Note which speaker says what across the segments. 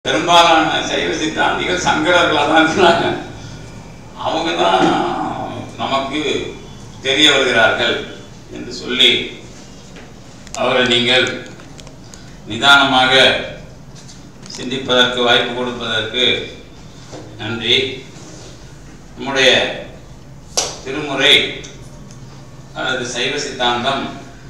Speaker 1: பெரும்பாலான சைவ சித்தாந்திகள் சங்கரர்களாக தான் இருக்கிறாங்க அவங்க தான் நமக்கு தெரிய வருகிறார்கள் என்று சொல்லி அவரை நீங்கள் நிதானமாக சிந்திப்பதற்கு வாய்ப்பு கொடுப்பதற்கு நன்றி நம்முடைய திருமுறை அல்லது சைவ சித்தாந்தம்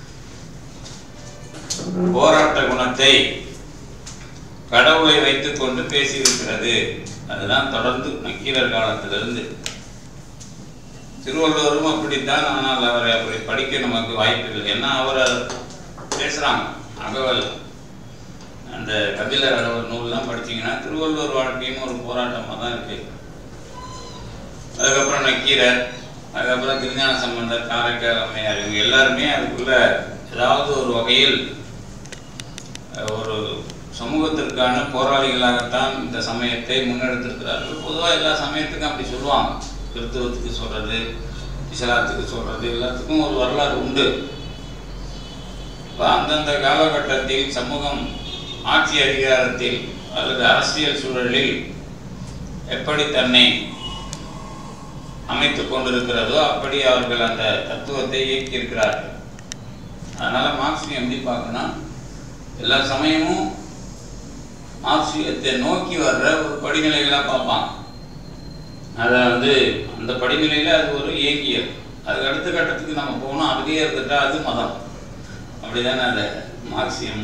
Speaker 1: போராட்ட குணத்தை கடவுளை வைத்துக் கொண்டு பேசியிருக்கிறது அதுதான் தொடர்ந்து நக்கீரர் காலத்திலிருந்து திருவள்ளுவரும் அப்படித்தான் ஆனால் அவரை அப்படி படிக்க நமக்கு வாய்ப்பில்லை ஏன்னா அவர் பேசுறாங்க அகவல் அந்த கபிலர் அகவல் நூல்லாம் படிச்சீங்கன்னா திருவள்ளுவர் வாழ்க்கையும் ஒரு போராட்டமாக தான் இருக்கு அதுக்கப்புறம் நக்கீரர் அதுக்கப்புறம் திருஞான சம்பந்தர் காரைக்கால் அம்மையார் இவங்க எல்லாருமே அதுக்குள்ள ஏதாவது ஒரு வகையில் அஹ், ஒரு சமூகத்திற்கான போராளிகளாகத்தான் இந்த சமயத்தை முன்னெடுத்திருக்கிறார்கள் பொதுவாக எல்லா சமயத்துக்கும் அப்படி சொல்லுவாங்க கிறிஸ்துவத்துக்கு சொல்றது இஸ்லாத்துக்கு சொல்றது எல்லாத்துக்கும் ஒரு வரலாறு உண்டு இப்போ அந்தந்த காலகட்டத்தில் சமூகம் ஆட்சி அதிகாரத்தில் அல்லது அரசியல் சூழலில் எப்படி தன்னை அமைத்துக் கொண்டிருக்கிறதோ அப்படி அவர்கள் அந்த தத்துவத்தை இயக்கியிருக்கிறார்கள் அதனால மார்க்சியம் எப்படி பார்க்கணும் எல்லா சமயமும் மார்க்சியத்தை நோக்கி வர்ற ஒரு படிநிலைகளாக பார்ப்பாங்க அதை வந்து அந்த படிநிலையில் அது ஒரு இயங்கியல் அதுக்கு அடுத்த கட்டத்துக்கு நம்ம போகணும் அதுலேயே இருந்துட்டா அது மதம் அப்படிதானே அந்த மார்க்சியம்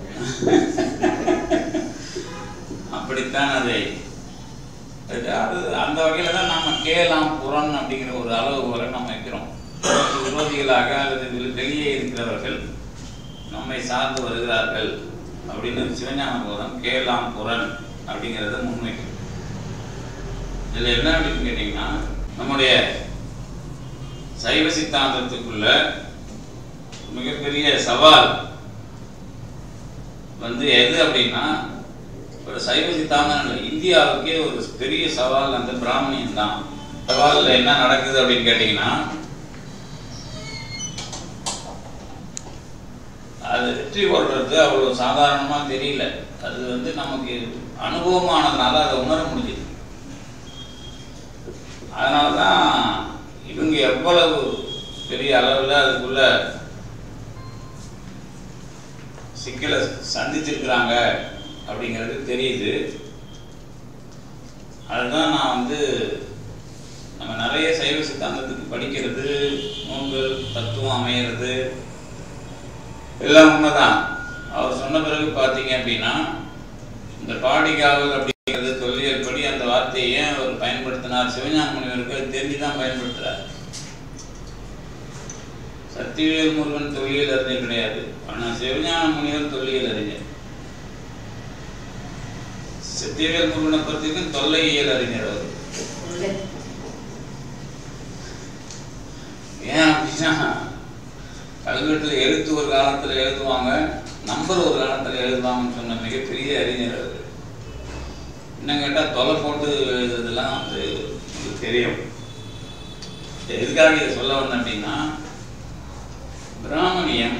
Speaker 1: அப்படித்தான் அதை அது அது அந்த வகையில் தான் நம்ம கேலாம் புறன் அப்படிங்கிற ஒரு அளவு வரை நம்ம வைக்கிறோம் விரோதிகளாக அல்லது வெளி- வெளியே இருக்கிறவர்கள் நம்மை சார்ந்து வருகிறார்கள் அப்படின்னு சிவஞான போதம் கேலாம் புறன் அப்படிங்கிறத முன்வைக்கும் இதில் என்ன அப்படின்னு கேட்டிங்கன்னா நம்முடைய சைவ சித்தாந்தத்துக்குள்ள மிகப்பெரிய சவால் வந்து எது அப்படின்னா ஒரு சைவ சித்தாந்தம் இல்லை இந்தியாவுக்கே ஒரு பெரிய சவால் அந்த பிராமணியம் தான் சவாலில் என்ன நடக்குது அப்படின்னு கேட்டிங்கன்னா அது வெற்றி கொள்றது அவ்வளோ சாதாரணமாக தெரியல அது வந்து நமக்கு அனுபவமானதுனால அதை உணர முடியுது அதனால தான் இவங்க எவ்வளவு பெரிய அளவில் அதுக்குள்ள சிக்கலை சந்திச்சிருக்கிறாங்க அப்படிங்கிறது தெரியுது அதுதான் நான் வந்து நம்ம நிறைய சைவ சித்தாந்தத்துக்கு படிக்கிறது நூல்கள் தத்துவம் அமையிறது எல்லாம் உண்மைதான் அவர் சொன்ன பிறகு பார்த்தீங்க அப்படின்னா இந்த பாடிகாவல் அப்படிங்கிறது தொல்லியல் படி அந்த வார்த்தையை ஏன் அவர் பயன்படுத்தினார் சிவஞான முனிவருக்கு அது தெரிஞ்சு தான் பயன்படுத்துறார் சத்தியவேல் முருகன் தொல்லியல் அறிஞர் கிடையாது ஆனால் சிவஞான முனிவர் தொல்லியல் அறிஞர் சத்தியவேல் முருகனை பொறுத்திருக்கும் தொல்லையியல் அறிஞர் அவர் ஏன் அப்படின்னா கல்வெட்டில் எழுத்து ஒரு காலத்தில் எழுதுவாங்க நம்பர் ஒரு காலத்தில் எழுதுவாங்கன்னு சொன்ன மிகப்பெரிய அறிஞர் அவர் இன்னும் கேட்டால் தொலை போட்டு எழுதுறதெல்லாம் வந்து உங்களுக்கு தெரியும் எதுக்காக இதை சொல்ல வந்தேன் அப்படின்னா பிராமணியம்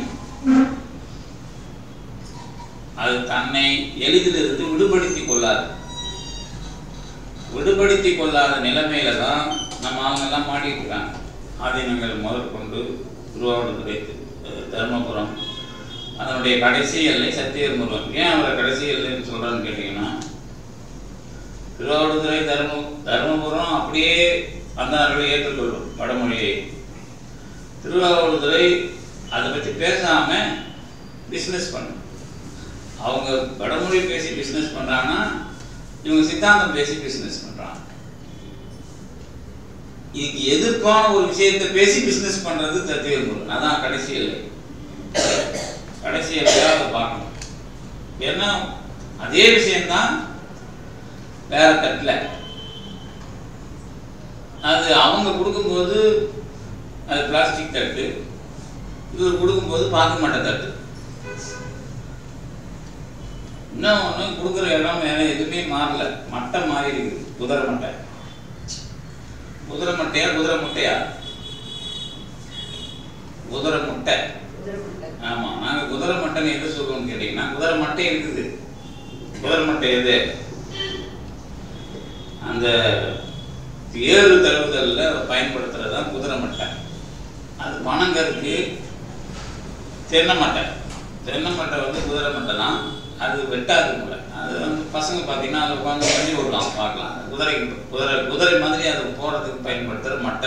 Speaker 1: அது தன்னை எளிதிலிருந்து விடுபடுத்திக் கொள்ளாது விடுபடுத்திக் கொள்ளாத நிலைமையில தான் நம்ம ஆளுங்கெல்லாம் மாட்டிட்டு இருக்காங்க ஆதீனங்கள் முதற்கொண்டு திருவாவூர் தர்மபுரம் அதனுடைய கடைசி எல்லை சத்தியர் முருகன் ஏன் அவரை கடைசி எல்லைன்னு சொல்றேன்னு கேட்டீங்கன்னா திருவாவடுதுறை தர்ம தர்மபுரம் அப்படியே அந்தார்களை ஏற்றுக்கொள்ளும் வடமொழியை திருவாவடுதுறை அதை பற்றி பேசாம பிஸ்னஸ் பண்ணும் அவங்க வடமொழி பேசி பிஸ்னஸ் பண்றாங்கன்னா இவங்க சித்தாந்தம் பேசி பிஸ்னஸ் பண்றாங்க இதுக்கு எதிர்ப்பான ஒரு விஷயத்தை பேசி பிஸ்னஸ் பண்றது தத்துவல் முருகன் அதான் கடைசி எல்லை கடைசி எல்லையா அதை பார்க்கணும் ஏன்னா அதே விஷயம்தான் வேற தட்டில் அது அவங்க கொடுக்கும்போது அது பிளாஸ்டிக் தட்டு இவர் கொடுக்கும்போது பார்க்க மாட்ட தட்டு இன்னும் ஒன்று கொடுக்குற இடம் வேற எதுவுமே மாறல மட்டை மாறி இருக்குது குதிரை மட்டை குதிரை மட்டையா குதிரை முட்டையா குதிரை முட்டை ஆமா நாங்க குதிரை மட்டைன்னு எது சொல்லுவோம்னு கேட்டீங்கன்னா குதிரை மட்டை இருக்குது குதிரை மட்டை எது அந்த ஏறு தழுவுதல்ல பயன்படுத்துறது தான் குதிரை மட்டை அது பனங்கருக்கு தென்னை மட்டை தென்னை மட்டை வந்து குதிரை மட்டை தான் அது வெட்டாது கூட அது வந்து பசங்க பார்த்தீங்கன்னா அதை உட்காந்து பண்ணி விடலாம் பார்க்கலாம் குதிரை குதிரை குதிரை மாதிரி அது போகிறதுக்கு பயன்படுத்துகிற மட்டை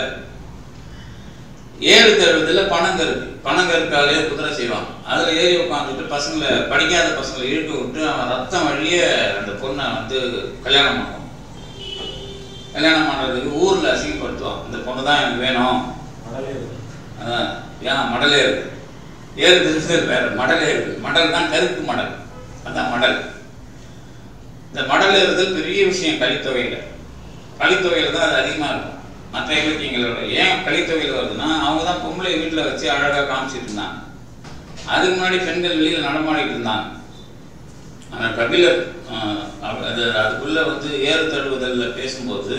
Speaker 1: ஏறு தழுவுதில் பனங்கருக்கு பனங்கருக்காலே குதிரை செய்வாங்க அதில் ஏறி உட்காந்துட்டு பசங்களை படிக்காத பசங்களை இழுக்க விட்டு அவன் ரத்தம் வழிய அந்த பொண்ணை வந்து கல்யாணம் பண்ணுவான் கல்யாணம் பண்ணுறதுக்கு ஊரில் அசிங்கப்படுத்துவான் இந்த பொண்ணு தான் எனக்கு வேணும் அதான் ஏன் மடலே இருக்கு ஏறு திருத்தல் வேற மடலே இருக்கு மடல் தான் கருக்கு மடல் அதான் மடல் இந்த மடல் ஏறுதல் பெரிய விஷயம் கலித்தொகையில் கலித்தொகையில் தான் அது அதிகமாக இருக்கும் மற்ற இலக்கியங்களோட ஏன் கலித்தொகையில் வருதுன்னா அவங்க தான் பொம்பளை வீட்டில் வச்சு அழகாக காமிச்சிட்டு இருந்தாங்க அதுக்கு முன்னாடி பெண்கள் வெளியில் நடமாடிட்டு இருந்தாங்க ஆனால் கபிலர் ஆஹ், அவ- அது அதுக்குள்ள வந்து ஏறு தழுவுதல்ல பேசும்போது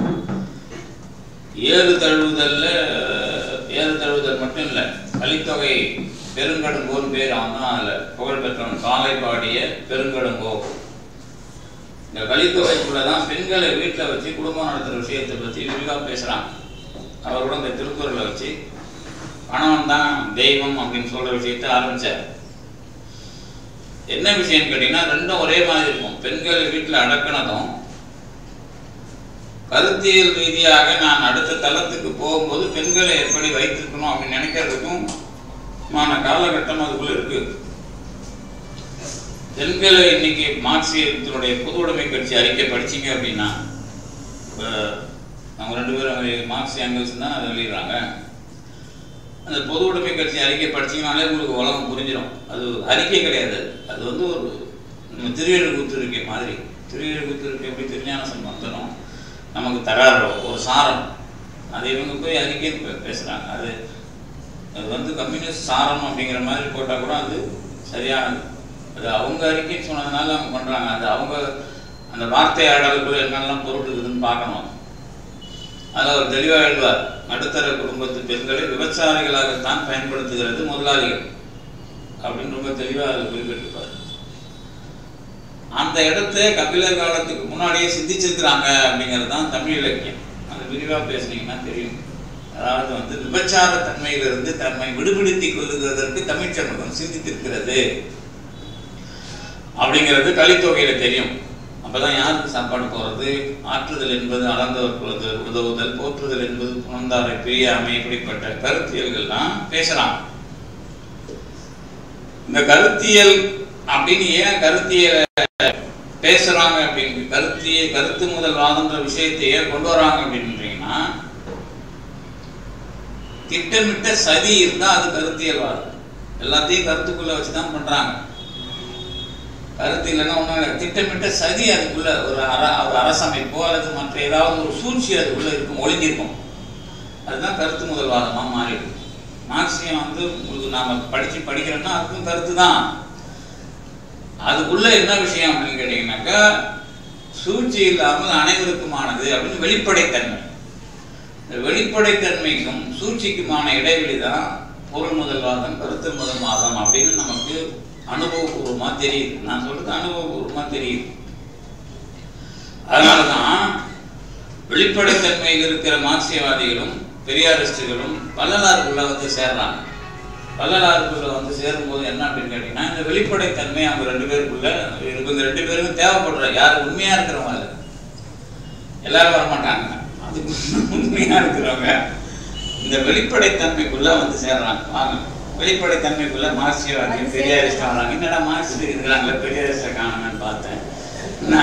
Speaker 1: ஏறு தழுவுதல்ல ஏறு தழுவுதல் மட்டும் இல்லை கலித்தொகை பெருங்கடுங்கோன்னு பேர் அவன் தான் அதில் புகழ் பெற்றவன் காலை பாடிய பெருங்கடுங்கோ இந்த கலித்தொகைக்குள்ள தான் பெண்களை வீட்டில் வச்சு குடும்பம் நடத்துகிற விஷயத்தை பற்றி விரிவாக பேசுகிறாங்க அவர் கூட இந்த திருக்குறளை வச்சு கணவன் தான் தெய்வம் அப்படின்னு சொல்கிற விஷயத்தை ஆரம்பிச்சார் என்ன விஷயம்னு கேட்டிங்கன்னா ரெண்டும் ஒரே மாதிரி இருக்கும் பெண்களை வீட்டில் அடக்கினதும் கருத்தியல் ரீதியாக நான் அடுத்த தளத்துக்கு போகும்போது பெண்களை எப்படி வைத்திருக்கணும் அப்படின்னு நினைக்கிறதுக்கும் மான காலகட்டம் அதுக்குள்ள இருக்கு பெண்களை இன்னைக்கு மார்க்சியத்தினுடைய பொது உடைமை கட்சி அறிக்கை படிச்சீங்க அப்படின்னா இப்ப அவங்க ரெண்டு பேரும் மார்க்ஸ் ஆங்கிள்ஸ் தான் அதை வெளியிடுறாங்க அந்த பொது உடைமை கட்சி அறிக்கை படிச்சீங்கனாலே உங்களுக்கு உலகம் புரிஞ்சிடும் அது அறிக்கை கிடையாது அது வந்து ஒரு நம்ம திருவேறு இருக்கை மாதிரி திருவேறு இருக்கை எப்படி திருஞான சம்பந்தனம் நமக்கு தராரோ ஒரு சாரம் அது இவங்க போய் அறிக்கை பே- பேசுறாங்க அது அது வந்து கம்யூனிஸ்ட் சாரம் அப்படிங்கிற மாதிரி போட்டால் கூட அது சரியானது அது அவங்க அறிக்கைன்னு சொன்னதுனால அவங்க பண்றாங்க அது அவங்க அந்த வார்த்தை ஆடலுக்குள்ள என்னெல்லாம் பொருள் இருக்குதுன்னு பார்க்கணும் அதில் அவர் தெளிவாக எழுதுவார் நடுத்தர குடும்பத்து பெண்களை விபச்சாரிகளாகத்தான் பயன்படுத்துகிறது முதலாளிகள் அப்படின்னு ரொம்ப தெளிவாக அதில் குறிப்பிட்டிருப்பார் அந்த இடத்த கபிலர் காலத்துக்கு முன்னாடியே சிந்திச்சிருக்கிறாங்க அப்படிங்கிறது தான் தமிழ் இலக்கியம் அது விரிவாக பேசுனீங்கன்னா தெரியும் அதாவது வந்து விபச்சார தன்மையிலிருந்து தன்மை விடுபடுத்திக் கொள்ளுகிறதற்கு தமிழ் சமூகம் சிந்தித்திருக்கிறது அப்படிங்கிறது கலித்தொகையில தெரியும் அப்பதான் யாருக்கு சாப்பாடு போறது ஆற்றுதல் என்பது அளந்தவர்களுக்கு உதவுதல் போற்றுதல் என்பது புணர்ந்தாரை பிரியாமை இப்படிப்பட்ட கருத்தியல்கள்லாம் பேசலாம் இந்த கருத்தியல் அப்படின்னு ஏன் கருத்தியலை பேசுறாங்க அப்படின்னு கருத்திய கருத்து முதல் வாதன்ற விஷயத்தை ஏன் கொண்டு வராங்க அப்படின்றீங்கன்னா திட்டமிட்ட சதி இருந்தா அது கருத்தியல்வாதம் எல்லாத்தையும் கருத்துக்குள்ள வச்சுதான் பண்றாங்க கருத்து இல்லைன்னா ஒன்றும் திட்டமிட்ட சதி அதுக்குள்ள ஒரு அர ஒரு அரசமைப்போ அல்லது மற்ற ஏதாவது ஒரு சூழ்ச்சி அதுக்குள்ள இருக்கும் ஒளிஞ்சிருக்கும் அதுதான் கருத்து முதல்வாதமா மாறிடும் மார்க்சியம் வந்து உங்களுக்கு நாம படிச்சு படிக்கிறோம்னா அதுக்கும் கருத்து தான் அதுக்குள்ள என்ன விஷயம் அப்படின்னு கேட்டீங்கன்னாக்கா சூழ்ச்சி இல்லாமல் அனைவருக்குமானது அப்படின்னு வெளிப்படைத்தன்மை இந்த வெளிப்படைத்தன்மைக்கும் சூழ்ச்சிக்குமான இடைவெளி தான் பொருள் முதல்வாதம் கருத்து முதல்வாதம் அப்படின்னு நமக்கு அனுபவபூர்வமா தெரியுது நான் சொல்றது அனுபவபூர்வமா தெரியுது அதனாலதான் வெளிப்படைத்தன்மையில் இருக்கிற மார்க்சியவாதிகளும் பெரியாரிஸ்டுகளும் வள்ளலாருக்குள்ள வந்து சேர்றாங்க வள்ளலாருக்குள்ள வந்து சேரும்போது என்ன அப்படின்னு கேட்டீங்கன்னா இந்த வெளிப்படைத்தன்மை அவங்க ரெண்டு பேருக்குள்ள இவங்க ரெண்டு பேருக்கும் தேவைப்படுற யார் உண்மையா இருக்கிறவங்க இல்ல. எல்லாரும் வரமாட்டாங்க அதுக்கு உண்மையா இருக்கிறவங்க இந்த வெளிப்படைத்தன்மைக்குள்ள வந்து சேர்றாங்க வாங்க வெளிப்படைத்தன்மைக்குள்ள மார்க்சியவாதியும் பெரியாரிஸ்டும் வராங்க என்னடா மார்க்ஸ் இருக்கிறாங்களே பெரியாரிஸ்ட காணுங்கன்னு பார்த்தேன் என்ன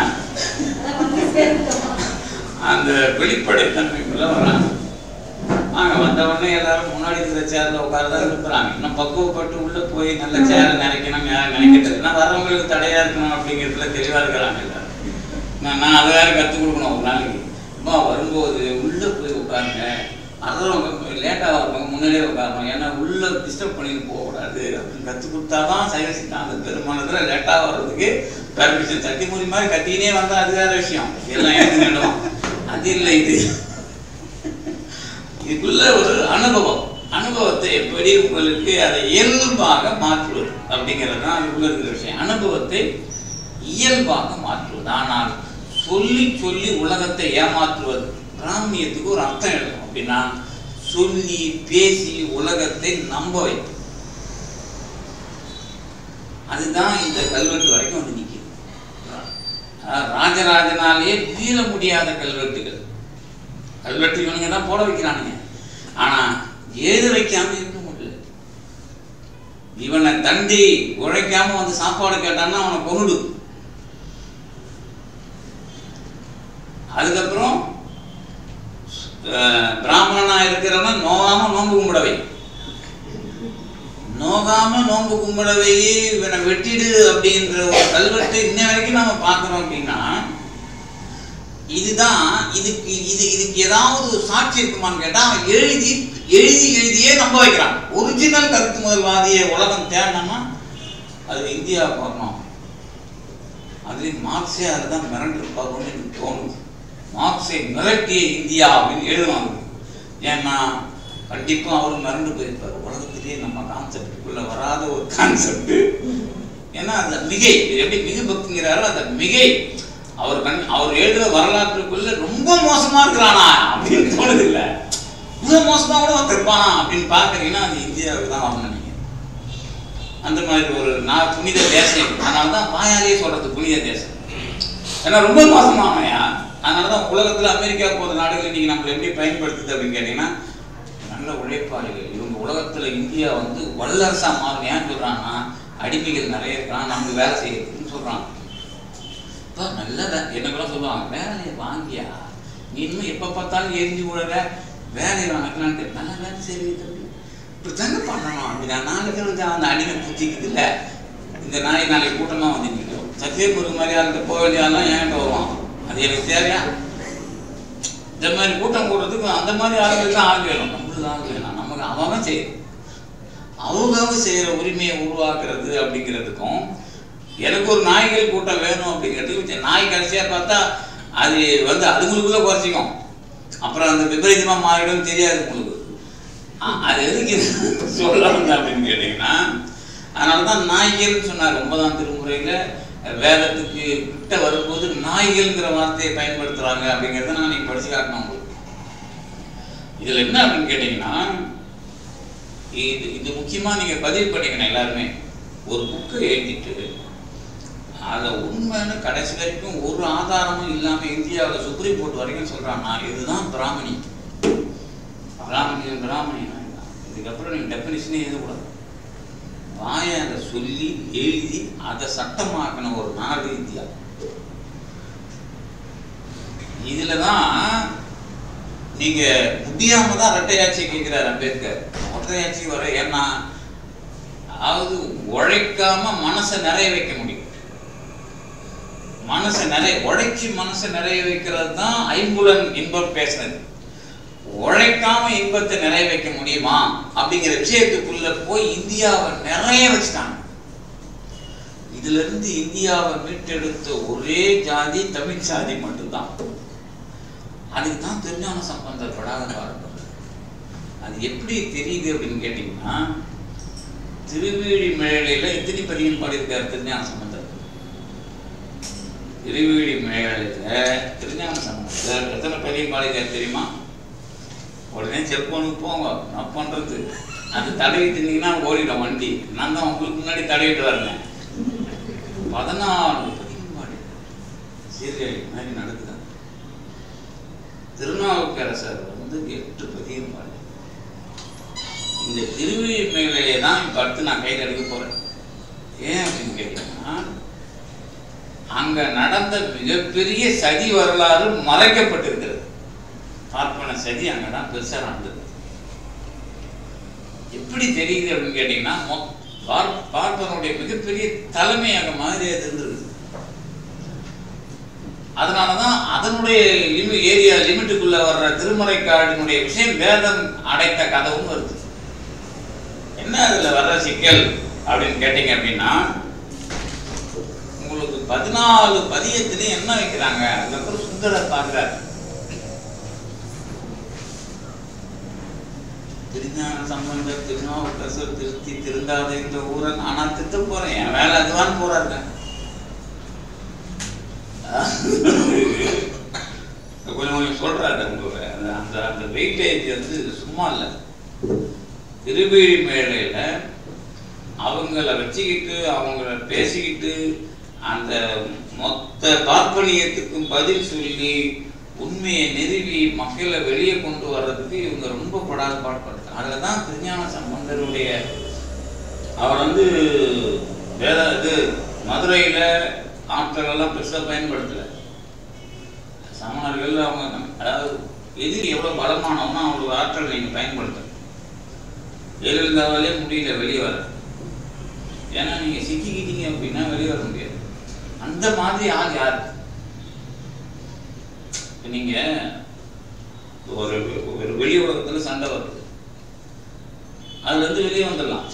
Speaker 1: அந்த வெளிப்படைத்தன்மைக்குள்ள வராங்க நாங்க வந்த உடனே எல்லாரும் முன்னாடி இருக்கிற சேர்ல உட்காரதான் இருக்கிறாங்க இன்னும் பக்குவப்பட்டு உள்ள போய் நல்ல சேர நினைக்கணும் யாரும் நினைக்கிறது ஏன்னா வரவங்களுக்கு தடையா இருக்கணும் அப்படிங்கிறதுல தெளிவா இருக்கிறாங்க எல்லாரும் நான் நான் அதை வேற கற்றுக் கொடுக்கணும் ஒரு நாளைக்கு அம்மா வரும்போது உள்ள போய் உட்காருங்க வர்றவங்க லேட்டாக வரவங்க முன்னாடியே உட்காரணும் ஏன்னா உள்ள டிஸ்டர்ப் பண்ணிட்டு போகக்கூடாது அப்படின்னு கற்றுக் கொடுத்தாதான் சைவ சித்தாந்த பெருமானத்தில் லேட்டாக வர்றதுக்கு பர்மிஷன் தட்டி முறி மாதிரி கத்தினே வந்தா அது வேற விஷயம் எல்லாம் ஏற்றுக்கிடும் அது இல்லை இது இதுக்குள்ள ஒரு அனுபவம் அனுபவத்தை எப்படி உங்களுக்கு அதை இயல்பாக மாற்றுவது அப்படிங்கிறது தான் அதுக்குள்ள இருக்கிற விஷயம் அனுபவத்தை இயல்பாக மாற்றுவது ஆனால் சொல்லி சொல்லி உலகத்தை ஏமாற்றுவது பிராமியத்துக்கு ஒரு அர்த்தம் எழுதும் அப்படின்னா சொல்லி பேசி உலகத்தை நம்ப வைக்கும் அதுதான் இந்த கல்வெட்டு வரைக்கும் வந்து நிற்கிது அதாவது ராஜராஜனாலேயே வீழ முடியாத கல்வெட்டுகள் கல்வெட்டு இவனுங்க தான் போட வைக்கிறானுங்க ஆனா ஏது வைக்காம இருக்க முடியல இவனை தண்டி உழைக்காம வந்து சாப்பாடு கேட்டான்னா அவனை கொண்டுடு அதுக்கப்புறம் அஹ், பிராமணனா இருக்கிறவன் நோகாம நோன்பு கும்பிடவை நோகாம நோன்பு கும்பிடவை இவனை வெட்டிடு அப்படின்ற ஒரு கல்வெட்டு இன்ன வரைக்கும் நம்ம பார்க்குறோம் அப்படின்னா இதுதான் இதுக்கு இது இதுக்கு ஏதாவது ஒரு சாட்சி இருக்குமான்னு கேட்டா அவன் எழுதி எழுதி எழுதியே நம்ப வைக்கிறான் ஒரிஜினல் கருத்து முதல்வாதிய உலகம் தேடணும்னா அது இந்தியா பார்க்கணும் அதுலேயும் மார்க்ஸே அதுதான் மிரண்டிருப்பாருன்னு எனக்கு தோணுது மார்க்ஸை மிரட்டிய இந்தியா அப்படின்னு எழுதணும் அது ஏன்னா கண்டிப்பாக அவர் மிரண்டு போயிருப்பார் உலகத்திலேயே நம்ம கான்செப்டுக்குள்ள வராத ஒரு கான்செப்ட் ஏன்னா அந்த மிகை இது எப்படி மிகு பக்திங்கிறாரோ அந்த மிகை அவர் கண் அவர் எழுதுற வரலாற்றுக்குள்ள ரொம்ப மோசமா இருக்கிறானா அப்படின்னு தோணுது இல்ல இவ்வளவு மோசமா கூட ஒருத்தர் இருப்பானா அப்படின்னு பாக்குறீங்கன்னா அது இந்தியாவுக்கு தான் வரணும் நீங்க அந்த மாதிரி ஒரு நான் புனித தேசம் அதனால தான் வாயாலேயே சொல்றது புனித தேசம் ஏன்னா ரொம்ப மோசமானயா அதனால தான் உலகத்துல அமெரிக்கா போற நாடுகள் இன்னைக்கு நம்மளை எப்படி பயன்படுத்துது அப்படின்னு கேட்டீங்கன்னா நல்ல உழைப்பாளிகள் இவங்க உலகத்துல இந்தியா வந்து வல்லரசா மாறும் ஏன் சொல்றாங்கன்னா அடிமைகள் நிறைய இருக்கான் நமக்கு வேலை செய்யறதுன்னு சொல்றான் இப்போ நல்ல வே- என்ன கூட சொல்லுவாங்க வேலையை வாங்கியா நீ இன்னும் எப்போ பார்த்தாலும் எரிஞ்சு விடுற வேலையை வாங்கலான்ட்டு நல்ல வேலை செய்யுது தம்பி இப்படி தாங்க பண்ணணும் அப்படின்னா நாளைக்கு வந்து அந்த அடிமை புத்திக்குது இல்லை இந்த நாய் நாளைக்கு கூட்டமாக வந்து நிற்கும் சத்தியபுருக்கு மாதிரி ஆளுக்கு போக வேண்டியதெல்லாம் ஏன்ட்டு வருவான் அது எனக்கு தேவையா இந்த மாதிரி கூட்டம் கூடுறதுக்கு அந்த மாதிரி ஆளுங்களுக்கு தான் ஆள் வேணும் நம்மளுக்கு ஆள் வேணும் நமக்கு அவன் செய்யும் அவங்கவுங்க செய்கிற உரிமையை உருவாக்குறது அப்படிங்கிறதுக்கும் எனக்கு ஒரு நாய்கள் கூட்டம் வேணும் அப்படிங்கிறதுக்கு சரி, நாய் கடைசியாக பார்த்தா அது வந்து அதுங்களுக்குள்ள குறைச்சிக்கும் அப்புறம் அந்த விபரீதமாக மாறிடும் தெரியாது உங்களுக்கு ஆ, அது எதுக்கு சொல்ல வந்தேன் அப்படின்னு கேட்டிங்கன்னா அதனால தான் நாய்கள்னு சொன்னார் ஒன்பதாம் திருமுறையில் வேதத்துக்கு கிட்ட வரும்போது நாய்கள்ங்கிற வார்த்தையை பயன்படுத்துகிறாங்க அப்படிங்கிறத நான் இன்னைக்கு படிச்சு காட்டணும் உங்களுக்கு இதில் என்ன அப்படின்னு கேட்டிங்கன்னா இது இது முக்கியமாக நீங்கள் பதிவு பண்ணிக்கணும் எல்லாருமே ஒரு புக்கை எழுதிட்டு அதை உண்மைன்னு கடைசி வரைக்கும் ஒரு ஆதாரமும் இல்லாமல் இந்தியாவில் சுப்ரீம் கோர்ட் வரைக்கும் சொல்கிறாங்கன்னா இதுதான் பிராமணி பிராமணி பிராமணி தான் இதுக்கப்புறம் நீங்கள் டெஃபினிஷனே எழுதக்கூடாது வாயை அதை சொல்லி எழுதி அதை சட்டமாக்கின ஒரு நாடு இந்தியா இதில் தான் நீங்கள் முடியாம தான் ரெட்டையாட்சி கேட்குறாரு அம்பேத்கர் ஒற்றையாட்சி வர ஏன்னா அதாவது உழைக்காம மனசை நிறைய வைக்க முடியும் மனசை நிறைய உழைச்சி மனசை நிறைய வைக்கிறது தான் ஐம்புலன் இன்பம் பேசுனது உழைக்காம இன்பத்தை நிறைய வைக்க முடியுமா அப்படிங்கிற விஷயத்துக்குள்ள போய் இந்தியாவை நிறைய வச்சுட்டாங்க இதுல இருந்து இந்தியாவை மீட்டெடுத்த ஒரே ஜாதி தமிழ் சாதி மட்டும்தான் அதுக்கு தான் திருஞான சம்பந்தர் படாத பாடுபடுறது அது எப்படி தெரியுது அப்படின்னு கேட்டிங்கன்னா திருவேழிமேளையில எத்தனை பதியம் பாடியிருக்காரு திருஞான சம்பந்தர் திருவேழிமேளையில திருஞான சம்பந்தர் எத்தனை பதியம் பாடியிருக்காரு தெரியுமா உடனே செல்போனுக்கு போங்க நான் பண்றது அது தடவிட்டு இருந்தீங்கன்னா ஓடிடும் வண்டி நான் தான் உங்களுக்கு முன்னாடி தடவிட்டு வரேன் பதினாலு பதியம் பாடி சீர்காழி மாதிரி நடக்குது திருநாவுக்கரசர் வந்து எட்டு பதியம் பாடி இந்த திருவிழிமேலையை தான் இப்போ அடுத்து நான் கையில் எடுக்க போறேன் ஏன் அப்படின்னு கேட்டீங்கன்னா அங்க நடந்த மிகப்பெரிய சதி வரலாறு மறைக்கப்பட்டிருக்கிறது பார்ப்பன சதி அங்கே தான் பெருசாக நடந்தது எப்படி தெரியுது அப்படின்னு கேட்டிங்கன்னா மொ- பார்- பார்ப்பனுடைய மிகப்பெரிய தலைமையாக மாதிரி அது இருந்திருக்கு அதனால தான் அதனுடைய லிமி ஏரியா லிமிட்டுக்குள்ள வர்ற திருமறைக்காடினுடைய விஷயம் வேதம் அடைத்த கதவும் வருது என்ன அதுல வர்ற சிக்கல் அப்படின்னு கேட்டீங்க அப்படின்னா உங்களுக்கு பதினாலு பதியத்திலையும் என்ன வைக்கிறாங்க அதுக்கப்புறம் சுந்தரர் பார்க்கிறார் திருஞான சம்பந்தர் திருநாவுக்கரசர் திருத்தி திருந்தாத இந்த ஊரை நானா திட்ட போறேன் என் வேலை அதுவான்னு போறாருங்க கொஞ்சம் கொஞ்சம் சொல்றாரு உங்களை அந்த அந்த அந்த வெயிட்டேஜ் வந்து சும்மா இல்லை திருவேழி மேடையில அவங்கள வச்சுக்கிட்டு அவங்கள பேசிக்கிட்டு அந்த மொத்த பார்ப்பனியத்துக்கும் பதில் சொல்லி உண்மையை நிறுவி மக்களை வெளியே கொண்டு வர்றதுக்கு இவங்க ரொம்ப படாத பாடுபடுறாங்க அதில் தான் திருஞான சம்பந்தருடைய அவர் வந்து வேத இது மதுரையில் ஆட்கள் எல்லாம் பெருசாக பயன்படுத்தலை சமணர்கள் அவங்க நம்ம- அதாவது எதிரி எவ்வளோ பலமானவனோ அவங்களோட ஆற்றல் நீங்கள் பயன்படுத்தணும் ஜெயலலிதாவாலே முடியல வெளியே வர ஏன்னா நீங்கள் சிக்கிக்கிட்டீங்க அப்படின்னா வெளியே வர முடியாது அந்த மாதிரி ஆள் யார் இப்ப நீங்க ஒரு ஒரு வெளி உலகத்துல சண்டை வருது அதுல இருந்து வெளியே வந்துடலாம்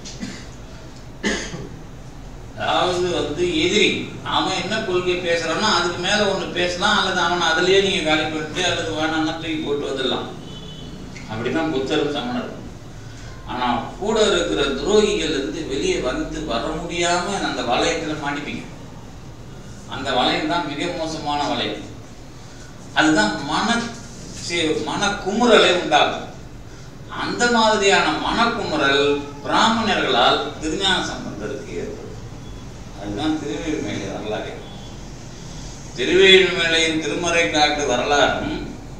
Speaker 1: அதாவது வந்து எதிரி அவன் என்ன கொள்கை பேசுறானோ அதுக்கு மேல ஒண்ணு பேசலாம் அல்லது அவனை அதுலயே நீங்க காலி பண்ணிட்டு அல்லது வேணாம்னா தூக்கி போட்டு வந்துடலாம் அப்படிதான் புத்தரும் சமணரும் ஆனா கூட இருக்கிற துரோகிகள் இருந்து வெளியே வந்து வர முடியாம அந்த வளையத்துல மாட்டிப்பீங்க அந்த வளையம் தான் மிக மோசமான வளையம் அதுதான் மன சி- மனக்குமுறலை உண்டாகும் அந்த மாதிரியான மனக்குமுறல் பிராமணர்களால் திருஞான சம்பந்தருக்கு ஏற்படும் அதுதான் திருவேல்மேலை வரலாறு திருவேல்மேலையின் திருமறை காட்டு வரலாறும்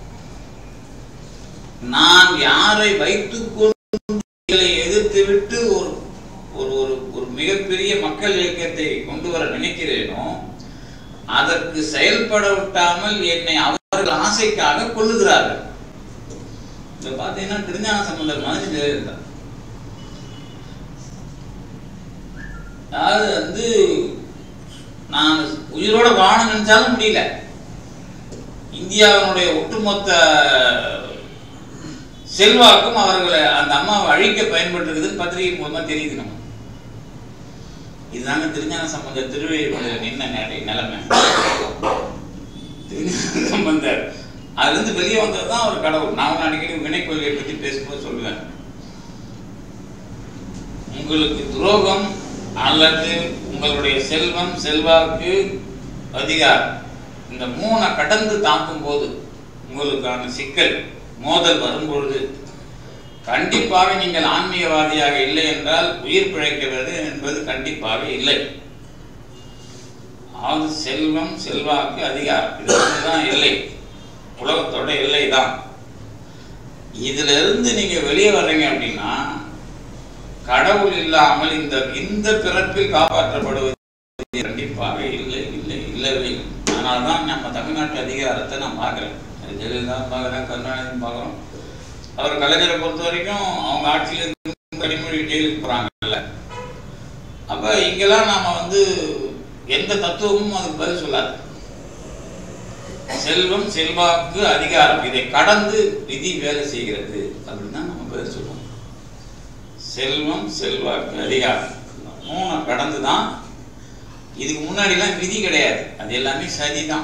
Speaker 1: நான் யாரை வைத்துக்கொண்டு இதை எதிர்த்து விட்டு ஒரு ஒரு ஒரு ஒரு மிகப்பெரிய மக்கள் இயக்கத்தை கொண்டு வர நினைக்கிறேனோ அதற்கு செயல்பட விட்டாமல் என்னை அவர்கள் ஆசைக்காக கொள்ளுகிறார்கள் இதை பார்த்தீங்கன்னா திருஞான சம்பந்தர் மாதிரி ஜெயலலிதா அதாவது வந்து நான் உயிரோட வாழ நினைச்சாலும் முடியல இந்தியாவினுடைய ஒட்டுமொத்த செல்வாக்கும் அவர்களை அந்த அம்மாவை அழிக்க பயன்பட்டுருக்குதுன்னு பத்திரிகை மூலமா தெரியுது நம்ம இதுதாங்க திருஞான சம்பந்தர் திருவேழிமலையில் நின்ன நிலை நிலைமை திருஞான சம்பந்தர் அதுலேருந்து வெளியே வந்தது தான் ஒரு கடவுள் நான் அடிக்கடி வினை கொள்கையை பற்றி பேசும்போது சொல்லுவேன் உங்களுக்கு துரோகம் அல்லது உங்களுடைய செல்வம் செல்வாக்கு அதிகாரம் இந்த மூணை கடந்து தாக்கும் போது உங்களுக்கான சிக்கல் மோதல் வரும்பொழுது கண்டிப்பாக நீங்கள் ஆன்மீகவாதியாக இல்லை என்றால் உயிர் பிழைக்கிறது என்பது கண்டிப்பாக இல்லை அதாவது செல்வம் செல்வாக்கு அதிகாரம் இது தான் எல்லை உலகத்தோட எல்லை தான் இதுல இருந்து நீங்க வெளியே வர்றீங்க அப்படின்னா கடவுள் இல்லாமல் இந்த இந்த பிறப்பில் காப்பாற்றப்படுவது கண்டிப்பாக இல்லை இல்லை இல்லவே இல்லை அதனால தான் நம்ம தமிழ்நாட்டு அதிகாரத்தை நான் பார்க்குறேன் ஜெயலலிதா பார்க்குறேன் கருணாநிதி பார்க்குறோம் அவர் கலைஞரை பொறுத்த வரைக்கும் அவங்க ஆட்சியில் இருந்து கனிமொழி ஜெயிலுக்கு போகிறாங்கல்ல அப்போ இங்கெல்லாம் நாம வந்து எந்த தத்துவமும் அதுக்கு பதில் சொல்லாது செல்வம் செல்வாக்கு அதிகாரம் இதை கடந்து விதி வேலை செய்கிறது அப்படின்னு தான் நம்ம பதில் சொல்லுவோம் செல்வம் செல்வாக்கு அதிகாரம் மூணு கடந்து தான் இதுக்கு முன்னாடிலாம் விதி கிடையாது அது எல்லாமே சதி தான்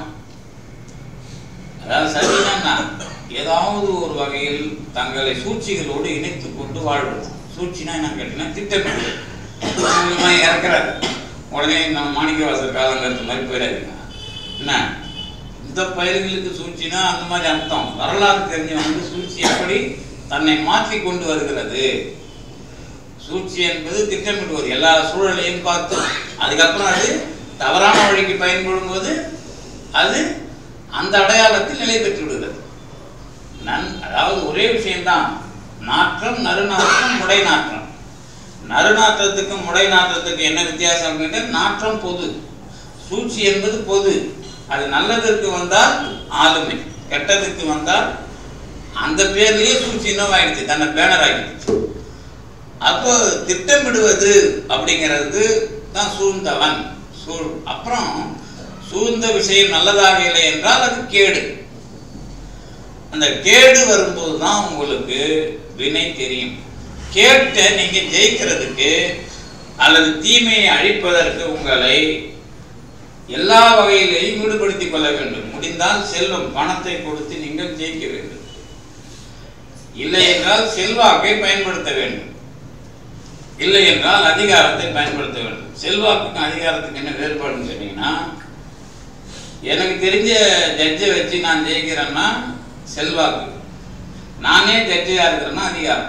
Speaker 1: அதாவது சதினா ஏதாவது ஒரு வகையில் தங்களை சூழ்ச்சிகளோடு இணைத்து கொண்டு வாழ்வது சூழ்ச்சினா என்ன கேட்டீங்கன்னா திட்டமிட்டு மூலியமா இறக்குறாரு உடனே நம்ம மாணிக்கவாசர் காலங்கிறது மாதிரி போயிடாதுங்க என்ன இந்த பயிர்களுக்கு சூழ்ச்சினா அந்த மாதிரி அர்த்தம் வரலாறு தெரிஞ்சவங்க சூழ்ச்சி எப்படி தன்னை மாற்றி கொண்டு வருகிறது சூழ்ச்சி என்பது திட்டமிடுவது எல்லா சூழலையும் பார்த்து அதுக்கப்புறம் அது தவறான வழிக்கு பயன்படும் போது அது அந்த அடையாளத்தில் நிலை பெற்று விடுகிறது நன் அதாவது ஒரே விஷயம்தான் நாற்றம் நறுநாற்றம் முடை நாற்றம் நறுநாற்றத்துக்கும் முடை நாற்றத்துக்கும் என்ன வித்தியாசம் அப்படின்னா நாற்றம் பொது சூழ்ச்சி என்பது பொது அது நல்லதற்கு வந்தால் ஆளுமை கெட்டதுக்கு வந்தால் அந்த பேர்லயே சூழ்ச்சி இன்னும் ஆயிடுச்சு தன்னை பேனர் ஆகிடுச்சு அப்போ திட்டமிடுவது அப்படிங்கிறது தான் சூழ்ந்தவன் சூழ் அப்புறம் சூழ்ந்த விஷயம் நல்லதாக இல்லை என்றால் அது கேடு அந்த கேடு வரும்போது தான் உங்களுக்கு வினை தெரியும் கேட்ட நீங்க ஜெயிக்கிறதுக்கு அல்லது தீமையை அழிப்பதற்கு உங்களை எல்லா வகையிலையும் ஈடுபடுத்திக் கொள்ள வேண்டும் முடிந்தால் செல்வம் பணத்தை கொடுத்து நீங்கள் ஜெயிக்க வேண்டும் இல்லை என்றால் செல்வாக்கை பயன்படுத்த வேண்டும் இல்லை என்றால் அதிகாரத்தை பயன்படுத்த வேண்டும் செல்வாக்குக்கும் அதிகாரத்துக்கு என்ன வேறுபாடுன்னு கேட்டீங்கன்னா எனக்கு தெரிஞ்ச ஜட்ஜை வச்சு நான் ஜெயிக்கிறேன்னா செல்வாக்கு நானே ஜட்ஜியாக இருக்கிறேன்னா அதிகாரம்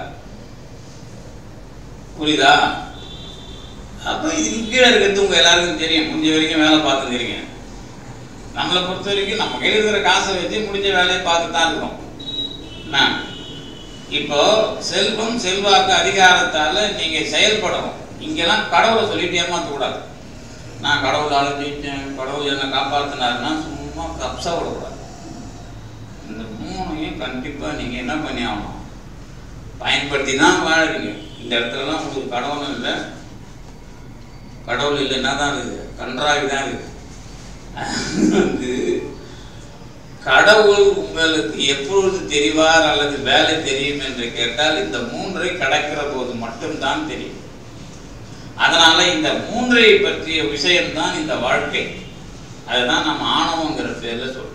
Speaker 1: புரியுதா அப்போ இதுக்கு கீழே இருக்கிறது உங்கள் எல்லாருக்கும் தெரியும் முடிஞ்ச வரைக்கும் வேலை பார்த்துக்கிறீங்க நம்மளை பொறுத்த வரைக்கும் நம்ம கையில் இருக்கிற காசை வச்சு முடிஞ்ச வேலையை பார்த்து தான் இருக்கிறோம் என்ன இப்போ செல்வம் செல்வாக்கு அதிகாரத்தால் நீங்கள் செயல்படணும் இங்கெல்லாம் கடவுளை சொல்லிட்டு ஏமாற்றக்கூடாது நான் கடவுளால் ஜெயிச்சேன் கடவுள் என்னை காப்பாற்றினாருன்னா சும்மா கப்ஸா விடக்கூடாது இந்த மூணையும் கண்டிப்பாக நீங்கள் என்ன பண்ணி ஆகணும் பயன்படுத்தி தான் வாழறீங்க இந்த இடத்துலலாம் உங்களுக்கு கடவுளும் இல்லை கடவுள் இல்லைன்னா தான் இருக்குது கன்றாவி தான் இருக்குது வந்து கடவுள் உங்களுக்கு எப்பொழுது தெரிவார் அல்லது வேலை தெரியும் என்று கேட்டால் இந்த மூன்றை கடக்கிற போது மட்டும்தான் தெரியும் அதனால இந்த மூன்றை பற்றிய விஷயம்தான் இந்த வாழ்க்கை அதுதான் நம்ம ஆணவங்கிற பேர்ல சொல்றோம்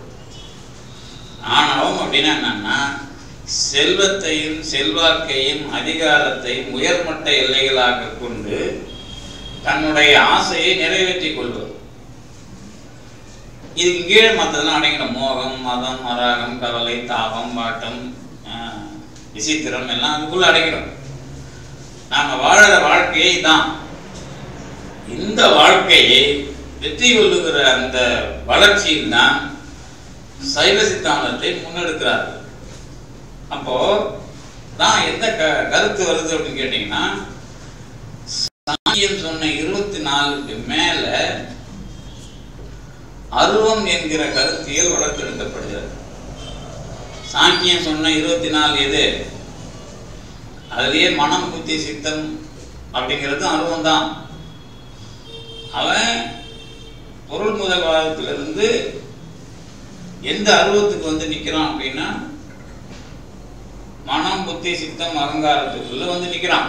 Speaker 1: ஆணவம் அப்படின்னா என்னன்னா செல்வத்தையும் செல்வாக்கையும் அதிகாரத்தையும் உயர்மட்ட எல்லைகளாக கொண்டு தன்னுடைய ஆசையை நிறைவேற்றிக் கொள்வது இதுக்கு கீழே மற்றதெல்லாம் அடங்கிடும் மோகம் மதம் மராகம் கவலை தாபம் வாட்டம் ஆஹ், விசித்திரம் எல்லாம் அதுக்குள்ள அடங்கிடும் நாம வாழற வாழ்க்கையை தான் இந்த வாழ்க்கையை வெற்றி கொள்ளுகிற அந்த வளர்ச்சியில் தான் சைவ சித்தாந்தத்தை முன்னெடுக்கிறார்கள் அப்போ தான் எந்த க கருத்து வருது அப்படின்னு கேட்டீங்கன்னா சாங்கியம் சொன்ன இருபத்தி நாலுக்கு மேல அருவம் என்கிற கருத்தியல் வளர்த்தெடுக்கப்படுகிறது சாங்கியம் சொன்ன இருபத்தி நாலு எது அதுலயே மனம் புத்தி சித்தம் அப்படிங்கிறது அருவம் தான் அவன் பொருள் முதல்வாதத்திலிருந்து எந்த அருவத்துக்கு வந்து நிக்கிறான் அப்படின்னா மனம் புத்தி சித்தம் அகங்காரத்துக்குள்ள வந்து நிக்கிறான்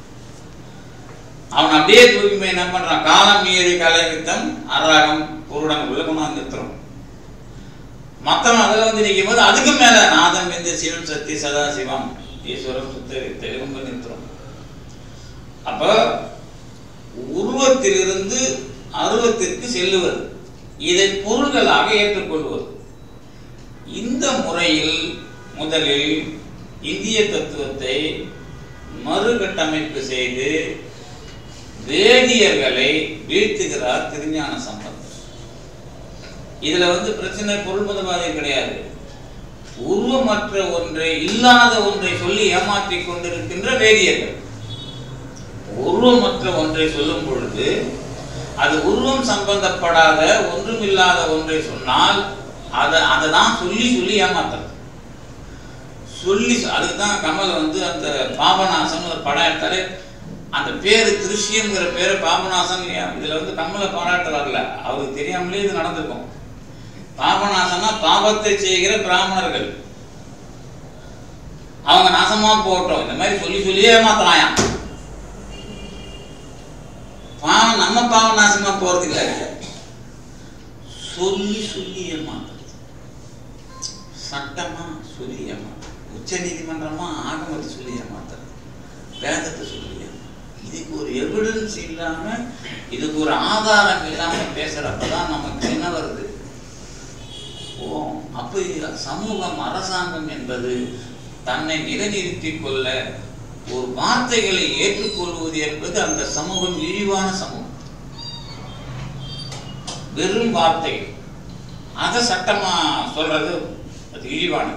Speaker 1: அவன் அப்படியே தூக்கி போய் என்ன பண்றான் காலம் மீறி கலைவித்தம் அராகம் குருடனுக்குள்ள கொண்டாந்து நிறுத்துறோம் மத்தவன் அதில் வந்து நிற்கும் போது அதுக்கு மேல நாதம் விந்து சிவம் சக்தி சதா சிவம் ஈஸ்வரம் சுத்த தெளிவும் போய் நிறுத்துறோம் அப்ப உருவத்திலிருந்து அருவத்திற்கு செல்லுவது இதை பொருள்களாக ஏற்றுக்கொள்வது இந்த முறையில் முதலில் இந்திய தத்துவத்தை மறுகட்டமைப்பு செய்து வேதியர்களை வீழ்த்துகிறார் திருஞான சம்பந்தர் இதுல வந்து பிரச்சனை பொருள் முதல்வாதம் கிடையாது உருவமற்ற ஒன்றை இல்லாத ஒன்றை சொல்லி ஏமாற்றிக் கொண்டிருக்கின்ற வேதியர்கள் உருவமற்ற ஒன்றை சொல்லும் பொழுது அது உருவம் சம்பந்தப்படாத ஒன்றுமில்லாத ஒன்றை சொன்னால் அதை அதை தான் சொல்லி சொல்லி ஏமாத்துறது சொல்லி அதுக்கு தான் கமல் வந்து அந்த பாபநாசன் ஒரு படம் எடுத்தாலே அந்த பேரு திருஷ்யம்ங்கிற பேரு பாபநாசன் இதுல வந்து கமலை பாராட்ட வரல அவருக்கு தெரியாமலே இது நடந்திருக்கும் பாபநாசனா பாவத்தை செய்கிற பிராமணர்கள் அவங்க நாசமா போட்டோம் இந்த மாதிரி சொல்லி சொல்லியே ஏமாத்தலாயாம் பாவம் நம்ம பாவம் நாசமா போறது இல்ல சொல்லி சொல்லி ஏமாத்துறது சட்டமா சொல்லி ஏமாத்துறது உச்ச நீதிமன்றமா ஆகமத்தை சொல்லி ஏமாத்துறது வேதத்தை சொல்லி ஏமாத்துறது இதுக்கு ஒரு எவிடன்ஸ் இல்லாம இதுக்கு ஒரு ஆதாரம் இல்லாம பேசுறப்பதான் நமக்கு என்ன வருது ஓ அப்ப இது சமூகம் அரசாங்கம் என்பது தன்னை நிலைநிறுத்திக் கொள்ள ஒரு வார்த்தைகளை ஏற்றுக்கொள்வது என்பது அந்த சமூகம் இழிவான சமூகம் வெறும் வார்த்தை அதை சட்டமா சொல்றது அது இழிவானது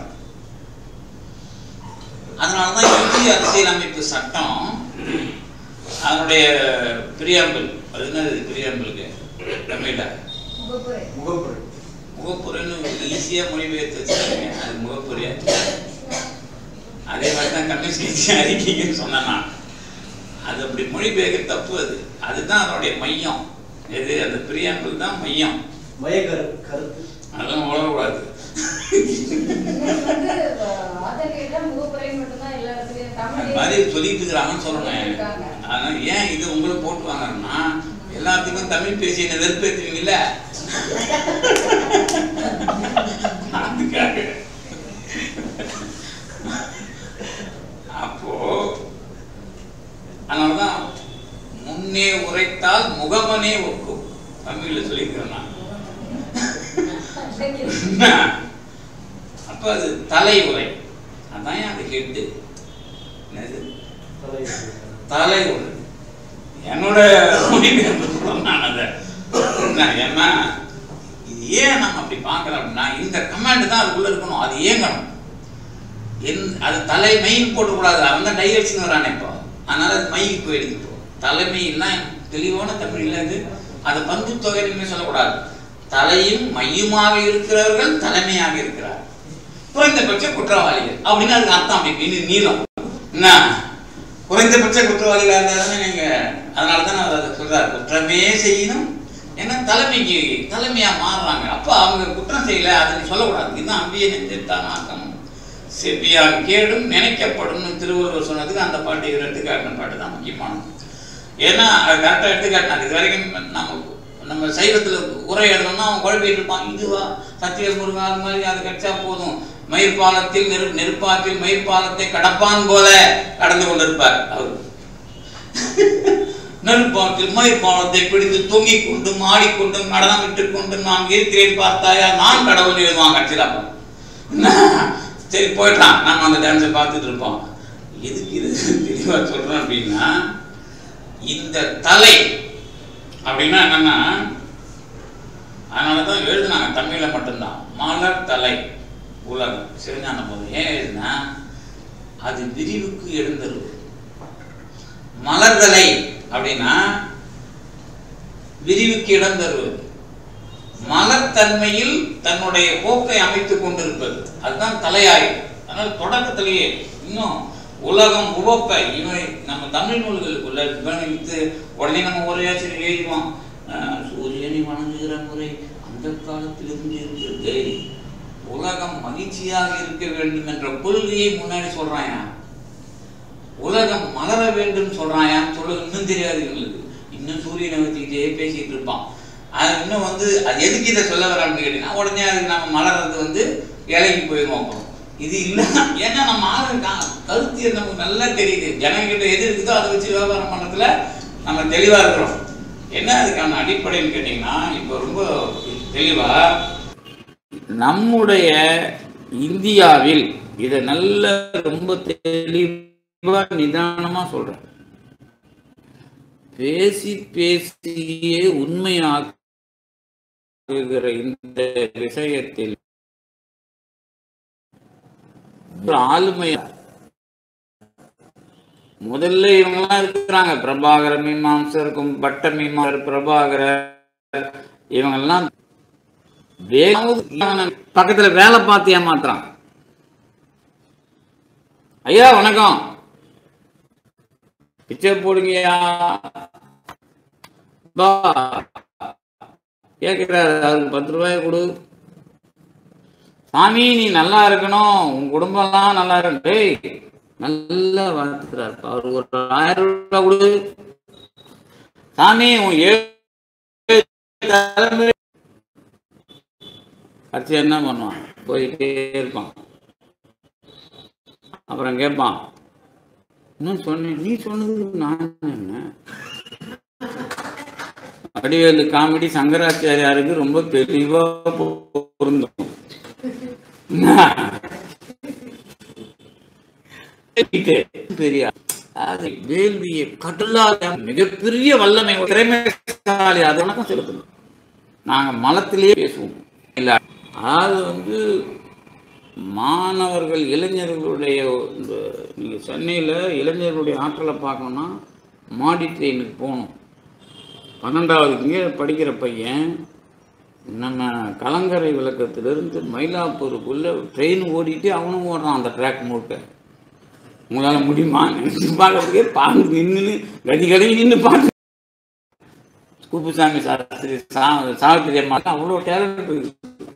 Speaker 1: அதனாலதான் இந்திய அரசியலமைப்பு சட்டம் அதனுடைய பிரியாம்பிள் அது என்னது பிரியாம்பிளுக்கு தமிழ்ல
Speaker 2: முகப்புரை
Speaker 3: முகப்புரை
Speaker 1: முகப்புரைன்னு ஈஸியா மொழிபெயர்த்து வச்சுருக்கீங்க அது முகப்புரையா அதே மாதிரி தான் கம்யூனிஸ்ட் கட்சி அறிக்கைன்னு சொன்னேன் நான் அது அப்படி மொழிபெயர்க்க தப்பு அது அதுதான் அதனுடைய மையம் எது அந்த பிரியாம்பிள் தான் மையம்
Speaker 3: மயக்கரு கருத்து
Speaker 1: அதெல்லாம் உழக்கூடாது
Speaker 2: இன்னைக்கு வந்து ஆதார் கேட்டா முகப்புரை மட்டும்தான் எல்லா இடத்துலயும்
Speaker 1: அது
Speaker 2: தமிழ்லயே
Speaker 1: மாதிரி சொல்லிட்டு இருக்கிறாங்கன்னு சொல்றேன்
Speaker 2: இருக்காங்க.
Speaker 1: ஆனா ஏன் இது உங்களுக்கு போட்டு வாங்கன்னா எல்லாத்துக்கும் தமிழ் பேசி என்ன வெறுப்பேற்றுவீங்கல்ல அதுக்காக அப்போ அதனாலதான் முன்னே உரைத்தால் முகமனே ஒக்கும் தமிழ்ல சொல்லிக்கிறேன் நான் அப்ப அது தலை உரை அதான் அது ஹெட்டு என்னது தலை உரை என்னோட மொழிபெயர்ப்பு சொல்றேன் நான் அதை என்ன, ஏன்னா இது ஏன் நம்ம அப்படி பார்க்கறோம் அப்படின்னா இந்த கமாண்ட் தான் அதுக்குள்ள இருக்கணும் அது இயங்கணும் என் அது தலை மெயின் போட்டக்கூடாது அவன் தான் டைரக்ஷன் வரானே இப்போ அதனால அது மைக்கு போயிடுது இப்போ தலைமைன்னா தெளிவான தமிழ்ல இது அது பங்கு தொகைன்னு சொல்லக்கூடாது தலையும் மையுமாக இருக்கிறவர்கள் தலைமையாக இருக்கிறார் குறைந்தபட்ச குற்றவாளிகள் அப்படின்னு அதுக்கு அர்த்தம் அப்படி இது நீளம் என்ன குறைந்தபட்ச குற்றவாளிகளாக இருந்தாலும் நீங்க அதனால தான் அவர் அதை சொல்றாரு குற்றமே செய்யணும் ஏன்னா தலைமைக்கு தலைமையா மாறுறாங்க அப்ப அவங்க குற்றம் செய்யல அதை நீ சொல்லக்கூடாது இதுதான் அம்பிய நெஞ்சத்தான் ஆக்கம் செவ்வியாக கேடும் நினைக்கப்படும் திருவள்ளுவர் சொன்னதுக்கு அந்த பாட்டு இவர் எடுத்துக்காட்டின பாட்டு தான் முக்கியமானது ஏன்னா அது கரெக்டாக எடுத்துக்காட்டினாங்க இது வரைக்கும் நம்ம நம்ம சைவத்தில் உரை எழுதணும்னா அவன் குழப்பிட்டு இருப்பான் இதுவா சத்திய முருகா அது மாதிரி அது கிடைச்சா போதும் மயிர்பாலத்தில் நெரு நெருப்பாற்றில் மயிர்பாலத்தை கடப்பான் போல கடந்து கொண்டிருப்பார் அவர் நெருப்பாற்றில் மயிர்பாலத்தை பிடித்து தொங்கிக் கொண்டும் ஆடிக்கொண்டும் நடனம் விட்டுக் கொண்டும் நான் இருக்கிறேன் பார்த்தாயா நான் கடவுள் எழுதுவான் கட்சியில் அப்போ என்ன? சரி போயிட்டான் நம்ம அந்த டான்ஸை பார்த்துட்டு இருப்போம் எதுக்கு இது தெளிவாக சொல்கிறேன் அப்படின்னா இந்த தலை அப்படின்னா என்னன்னா அதனால தான் எழுதுனாங்க தமிழில் மட்டும்தான் மலர் தலை உலகம் சிவஞான போது ஏன் எழுதுனா அது விரிவுக்கு எழுந்தது மலர்தலை அப்படின்னா விரிவுக்கு இடம் தருவது மலர்தன்மையில் தன்னுடைய போக்கை அமைத்துக் கொண்டிருப்பது அதுதான் தலையாயுது அதனால தொடக்கத்திலேயே இன்னும் உலகம் உவப்ப இவன் நம்ம தமிழ் நூல்களுக்குள்ள கவனித்து உடனே நம்ம ஒரே ஆசிரியர் எழுதுவான் அஹ், சூரியனை வணங்குகிற முறை அந்த காலத்திலிருந்து இருக்கிறது உலகம் மகிழ்ச்சியாக இருக்க வேண்டும் என்ற கொள்கையை முன்னாடி சொல்றாயா உலகம் மலர வேண்டும் சொல்றாயான்னு சொல்ல இன்னும் தெரியாது எங்களுக்கு இன்னும் சூரியனை வச்சுக்கிட்டே பேசிட்டு இருப்பான் அது இன்னும் வந்து அது எதுக்கு இதை சொல்ல வர அப்படின்னு கேட்டீங்கன்னா உடனே அது நம்ம மலர்றது வந்து இலைக்கு போயிடுவோம் அப்புறம் இது இல்லை ஏன்னா நம்ம ஆளு கா- கருத்து நமக்கு நல்லா தெரியுது ஜனங்கிட்ட எது இருக்குதோ அதை வச்சு வியாபாரம் பண்ணதுல நம்ம தெளிவா இருக்கிறோம் என்ன அதுக்கான அடிப்படைன்னு கேட்டீங்கன்னா இப்போ ரொம்ப தெளிவா நம்முடைய இந்தியாவில் இதை நல்ல ரொம்ப தெளிவா நிதானமா சொல்றேன் பேசி பேசியே உண்மையாக்குகிற இந்த விஷயத்தில் ஒரு ஆளுமை முதல்ல இவங்கெல்லாம் இருக்கிறாங்க பிரபாகர மீமாம்சர் கும்- பட்ட மீமாசர் பிரபாகரர் இவங்கெல்லாம் வேகமா பக்கத்துல வேலை பார்த்து ஏமாத்துறான் ஐயா வணக்கம் பிச்சை போடுங்கய்யா பா கேட்கிறாரு அவருக்கு பத்து ரூபாய் கொடு சாமி நீ நல்லா இருக்கணும் உன் குடும்பம்லாம் நல்லா இருக்கணும் டேய் நல்லா வளர்த்துக்கிறாரு அவர் ஒரு ஆயிரம் ரூபாய் கொடு சாமி உன் ஏழு தலைமுறை கட்சி என்ன பண்ணுவான் போயிட்டே இருப்பான் அப்புறம் கேட்பான் இன்னும் சொன்னேன் நீ சொன்னது நான் என்ன வடிவேலு காமெடி சங்கராச்சாரியாருக்கு ரொம்ப தெளிவா பொருந்தும் பெரிய அது வேள்வியை கடலாத மிகப்பெரிய வல்லமை திறமைசாலி அது வணக்கம் செலுத்தணும் நாங்க மலத்திலேயே பேசுவோம் இல்ல அது வந்து மாணவர்கள் இளைஞர்களுடைய இந்த நீங்க சென்னையில இளைஞர்களுடைய ஆற்றலை பார்க்கணும்னா மாடி ட்ரெயினுக்கு போகணும் பன்னெண்டாவதுக்கு படிக்கிற பையன் நம்ம கலங்கரை விளக்கத்திலிருந்து மயிலாப்பூருக்குள்ள ட்ரெயின் ஓடிட்டு அவனும் ஓடுறான் அந்த ட்ராக் முழுக்க உங்களால முடியுமா நினைச்சு பார்க்கறதுக்கே பாந்து நின்று கதி கதை நின்று பார்த்து குப்புசாமி சாஸ்திரி சா சாவித்திரி அம்மா அவ்வளோ டேலண்ட் இருக்கு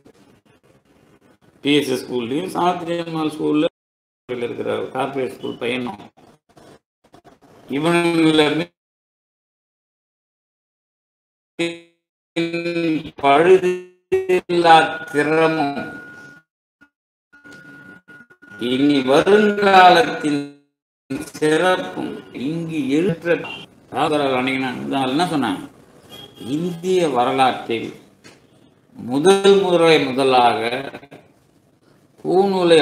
Speaker 1: பிஎஸ்எஸ் ஸ்கூல்லையும் சாவித்திரி அம்மாள் ஸ்கூல்ல இருக்கிற கார்பரேட் ஸ்கூல் பையனும் இவனுங்கள பழுதில்லா திறமும் இனி வருங்காலத்தின் சிறப்பும் இங்கு எழுற்ற ஆதரவு அணிகினான் என்ன சொன்னாங்க இந்திய வரலாற்றில் முதல் முறை முதலாக பூநூலை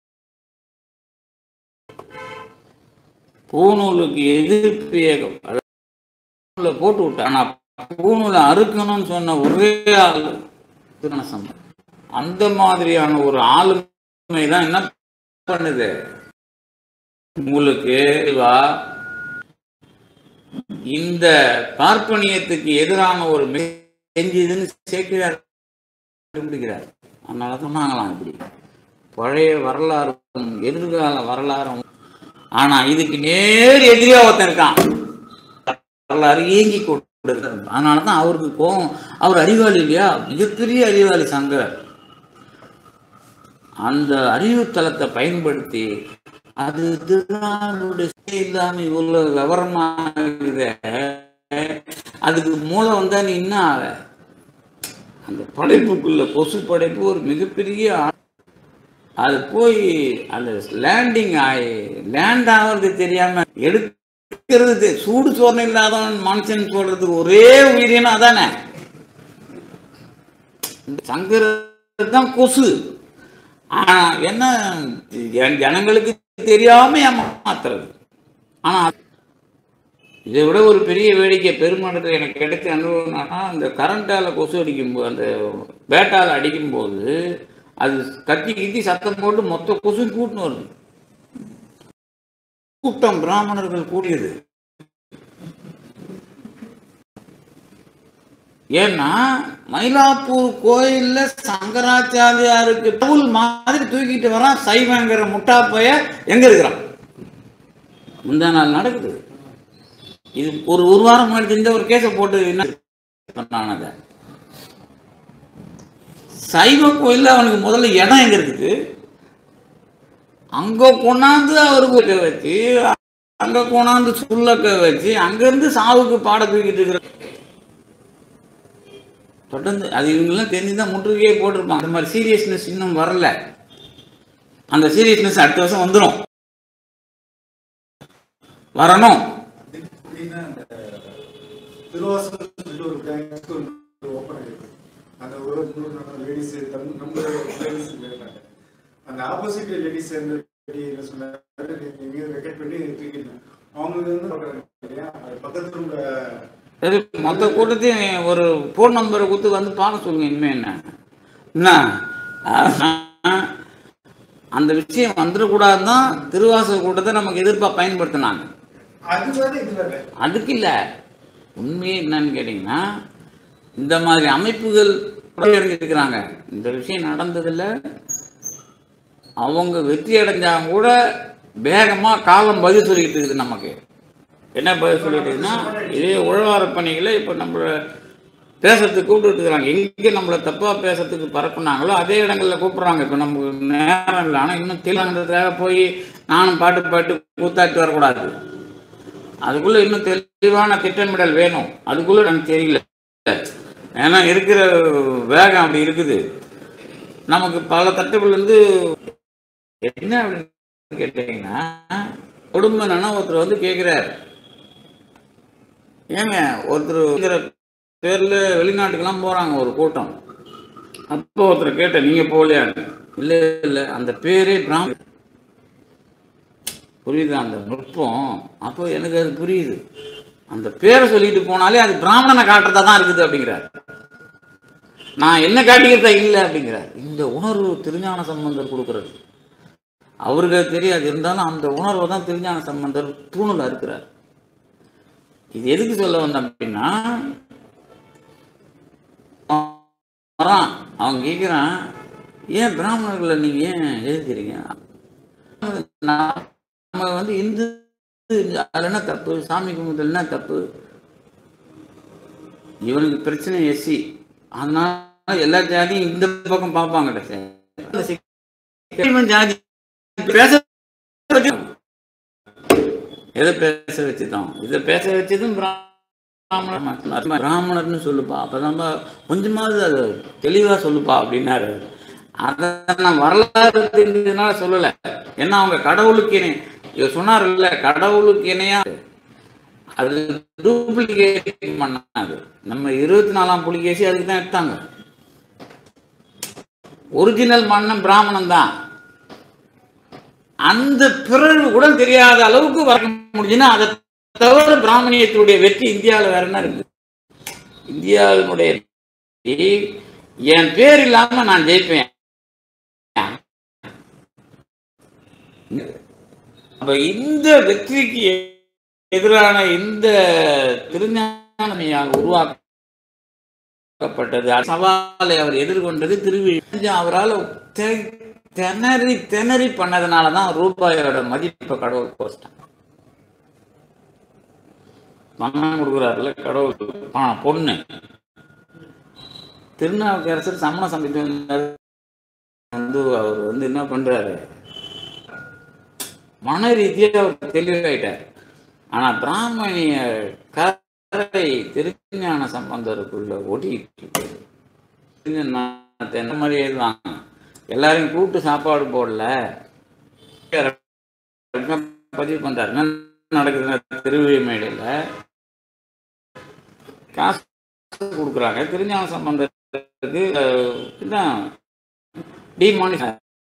Speaker 1: பூநூலுக்கு எதிர்ப்பு இயக்கம் அதாவது பூநூலை போட்டு விட்டான் ஆனா பூநூலை அறுக்கணும்னு சொன்ன ஒரே ஆள் திருநசம்பர் அந்த மாதிரியான ஒரு ஆளுமை தான் என்ன பண்ணுது உங்களுக்கு வா இந்த பார்ப்பனியத்துக்கு எதிரான ஒரு செஞ்சதுன்னு சேர்க்கிறார் கண்டுபிடிக்கிறார் அதனால சொன்னாங்களாம் இப்படி பழைய வரலாறும் எதிர்கால வரலாறும் ஆனா இதுக்கு நேர் எதிரியா ஒருத்தன் இருக்கான் வரலாறு ஏங்கி கொண்டு இருக்காரு. அதனாலதான் அவருக்கு கோபம் அவர் அறிவாளி இல்லையா மிகப்பெரிய அறிவாளி சங்கர் அந்த அறிவுத்தளத்தை பயன்படுத்தி அது திருநாளுடைய இல்லாம இவ்வளவு விவரமா இருக்குதே, அதுக்கு மூளை வந்தா நீ என்ன ஆக அந்த படைப்புக்குள்ள கொசு படைப்பு ஒரு மிகப்பெரிய ஆ- அது போய் அந்த லேண்டிங் ஆகி லேண்ட் ஆகிறது தெரியாம எடுக்கிறது தெ- சூடு சோர்ணம் இல்லாதவன் மனுஷன் சொல்றதுக்கு ஒரே உயிரினம் அதானே இந்த சங்கர் தான் கொசு ஆனா என்ன ஜன- ஜனங்களுக்கு தெரியாம ஏமாத்துறது ஆனா இதை விட ஒரு பெரிய வேடிக்கை பெருமானத்தில் எனக்கு கிடைச்ச அனுபவம் என்னன்னா அந்த கரண்டால கொசு அடிக்கும்போது அந்த பேட்டால அடிக்கும்போது அது கத்தி கித்தி சத்தம் போட்டு மொத்த கொசு கூட்டின்னு வருது கூட்டம் பிராமணர்கள் கூடியது ஏன்னா மயிலாப்பூர் கோயில்ல சங்கராச்சாரியாருக்கு டவுல் மாதிரி தூக்கிட்டு வரான் சைவங்கிற முட்டா பைய எங்க இருக்கிறான் முந்தா நாள் நடக்குது இது ஒரு ஒரு வாரம் முன்னாடி இந்த ஒரு கேஸை போட்டு என்ன பண்ணான் அதை சைவ கோயில்ல அவனுக்கு முதல்ல இடம் எங்க இருக்குது அங்க கொண்டாந்து அவருக்கு வைக்க வச்சு அங்க கொண்டாந்து சுள்ளக்க வச்சு அங்க இருந்து சாவுக்கு பாட தூக்கிட்டு இருக்கிற தொடர்ந்து அது இவங்கெல்லாம் தெரிஞ்சுதான் முற்றுகையே போட்டிருப்பாங்க அந்த மாதிரி சீரியஸ்னஸ் இன்னும் வரல அந்த சீரியஸ்னஸ் அடுத்த வருஷம் வந்துடும் வரணும்
Speaker 3: எப்படின்னா இந்த திருவாசகம் சொல்லிட்டு ஒரு பிரான்ச் ஸ்கூல் ஓப்பன் ஆயிருக்கு அந்த ஒரு நூறு நம்ம லேடிஸ் தமிழ் நம்ம லேடிஸ் இருக்காங்க அந்த ஆப்போசிட் லேடிஸ் சேர்ந்து என்ன சொன்னாரு நீங்க ரெக்கார்ட் பண்ணி தூக்கிடலாம் அவங்களுக்கு வந்து பார்க்கறாங்க இல்லையா அது பக்கத்து ரூம்ல
Speaker 1: சரி மொத்த கூட்டத்தையும் ஒரு ஃபோன் நம்பரை கொடுத்து வந்து பார்க்க சொல்லுங்க இனிமே என்ன என்ன ஆஹ், அந்த விஷயம் வந்துடக்கூடாதுன்னு தான் திருவாசக கூட்டத்தை நமக்கு எதிர்ப்பா பயன்படுத்தினாங்க
Speaker 3: அது வேற இது வேற
Speaker 1: அதுக்கு இல்லை உண்மையே என்னன்னு கேட்டிங்கன்னா இந்த மாதிரி அமைப்புகள் இருக்கிறாங்க இந்த விஷயம் நடந்ததில்ல அவங்க வெற்றி அடைஞ்சாங்க கூட வேகமாக காலம் பதில் சொல்லிட்டு இருக்குது நமக்கு என்ன பதில் சொல்லிட்டு இருக்குன்னா இதே உழவார பணிகளை இப்போ நம்மளை பேசுறதுக்கு கூப்பிட்டு இருக்கிறாங்க எங்கே நம்மளை தப்பாக பேசுறதுக்கு பரப்புனாங்களோ அதே இடங்களில் கூப்பிட்றாங்க இப்போ நமக்கு நேரம் இல்லை ஆனால் இன்னும் தெளிவாங்கிறதுக்காக போய் நானும் பாட்டு பாட்டு கூத்தாட்டு வரக்கூடாது அதுக்குள்ள இன்னும் தெளிவான திட்டமிடல் வேணும் அதுக்குள்ள எனக்கு தெரியல ஏன்னா இருக்கிற வேகம் அப்படி இருக்குது நமக்கு பல தட்டுகள் வந்து என்ன அப்படின்னு கேட்டீங்கன்னா குடும்ப என்னன்னா ஒருத்தர் வந்து கேட்கிறார் ஏங்க ஒருத்தர் பேர்ல வெளிநாட்டுக்கெல்லாம் போறாங்க ஒரு கூட்டம் அப்போ ஒருத்தர் கேட்ட நீங்க போகலையான்னு இல்ல இல்ல அந்த பேரே பிராம புரியுது அந்த நுட்பம் அப்போ எனக்கு அது புரியுது அந்த பேரை சொல்லிட்டு போனாலே அது பிராமணனை காட்டுறதா தான் இருக்குது அப்படிங்கிறார் நான் என்ன காட்டிக்கிறதா இல்லை அப்படிங்கிறார் இந்த உணர்வு திருஞான சம்பந்தர் கொடுக்கிறது அவருக்கு அது தெரியாது இருந்தாலும் அந்த உணர்வை தான் திருஞான சம்பந்தர் தூணுல இருக்கிறார் இது எதுக்கு சொல்ல வந்தேன் அப்படின்னா வரான் அவன் கேட்குறான் ஏன் பிராமணர்களை நீங்க ஏன் எழுதுறீங்க நம்ம வந்து இந்து அதுல என்ன தப்பு சாமி கும்பிடுறதுல என்ன தப்பு இவனுக்கு பிரச்சனை எஸ்சி அதனால எல்லா ஜாதியும் இந்த பக்கம் பார்ப்பாங்க இவன் ஜாதி பேச வச்சு எதை பேச வச்சுதான் இதை பேச வச்சதும் பிராமணர் பிராமணர்னு சொல்லுப்பா அப்பதான் கொஞ்சமாவது அது தெளிவா சொல்லுப்பா அப்படின்னாரு அதை நான் வரலாறு தெரிஞ்சதுனால சொல்லலை ஏன்னா அவங்க கடவுளுக்கு இணை இவர் சொன்னார்ல கடவுளுக்கு இணையா அது டூப்ளிகேட் பண்ணாது நம்ம இருபத்தி நாலாம் புலிகேசி அதுக்கு தான் எடுத்தாங்க ஒரிஜினல் மன்னன் பிராமணன் தான் அந்த பிறகு கூட தெரியாத அளவுக்கு வர முடிஞ்சுன்னா அதை தவிர பிராமணியத்துடைய வெற்றி இந்தியாவில் வேற என்ன இருக்கு இந்தியாவினுடைய வெற்றி, என் பேர் இல்லாம நான் ஜெயிப்பேன் அப்ப இந்த வெற்றிக்கு எதிரான இந்த திருஞானமையால் உருவாக்கப்பட்டது சவாலை அவர் எதிர்கொண்டது திருவி அவரால் தெ- திணறி திணறி பண்ணதுனால தான் ரூபாயோட மதிப்பை கடவுள் போஸ்டான் பணம் கொடுக்குறாருல கடவுள் பணம் பொண்ணு திருநாவுக்கரசர் சமண சமயத்தில் இருந்தாரு. வந்து அவர் வந்து என்ன பண்றாரு மன ரீதியா அவர் தெளிவாயிட்டார் ஆனா பிராமணிய கரை திருஞான சம்பந்தருக்குள்ள ஓடிட்டு இருக்கு. இது நான் தென்னை மாதிரி எழுதுவாங்க எல்லாரையும் கூப்பிட்டு சாப்பாடு போடல பதிவு பண்றாரு என்ன நடக்குதுன்னா திருவிழிமேடையில காசு கொடுக்குறாங்க திருஞான சம்பந்தத்துக்கு டிமானிஸ்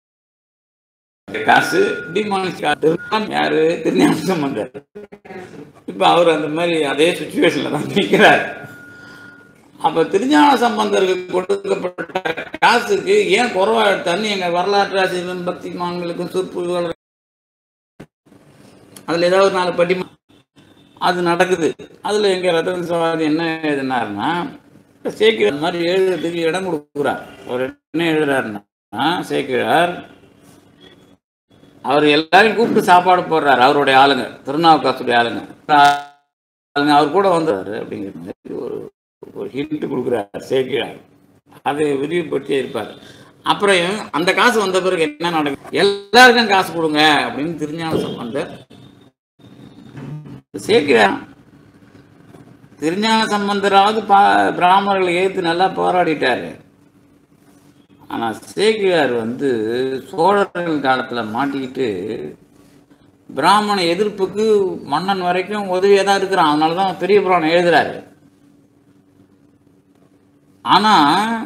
Speaker 1: காசு டிமானிஸ் யாரு திருஞான சம்பந்தர் இப்ப அவர் அந்த மாதிரி அதே சுச்சுவேஷன்ல தான் நிற்கிறார் அப்ப திருஞான சம்பந்தருக்கு கொடுக்கப்பட்ட காசுக்கு ஏன் குறைவா எடுத்தான்னு எங்க வரலாற்று ஆசிரியர்களும் பக்தி மான்களுக்கும் சொற்பொழிவுகள் அதுல ஏதாவது ஒரு நாலு படி அது நடக்குது அதுல எங்க ரத்தன சவாதி என்ன எழுதினாருன்னா சேக்கிழார் இந்த மாதிரி எழுதுறதுக்கு இடம் கொடுக்குறார் அவர் என்ன எழுதுறாருன்னா சேக்கிழார் அவர் எல்லாரையும் கூப்பிட்டு சாப்பாடு போடுறாரு அவருடைய ஆளுங்க திருநாவுக்காசுடைய ஆளுங்க ஆளுங்க அவர் கூட வந்துடுறாரு அப்படிங்கிற மாதிரி ஒரு ஒரு ஹிண்ட் கொடுக்குறாரு சேக்கிழார் அதை விரிவுபடுத்தி இருப்பார் அப்புறம் அந்த காசு வந்த பிறகு என்ன நடக்கும் எல்லாருக்கும் காசு கொடுங்க அப்படின்னு திருஞான சம்பந்தர் சேர்க்கிறான் திருஞான சம்பந்தராவது பா பிராமணர்களை ஏற்று நல்லா போராடிட்டாரு ஆனா சேக்கிழார் வந்து சோழர்கள் காலத்துல மாட்டிக்கிட்டு பிராமண எதிர்ப்புக்கு மன்னன் வரைக்கும் உதவியா தான் இருக்கிறான் அதனாலதான் பெரிய புராணம் எழுதுறாரு ஆனா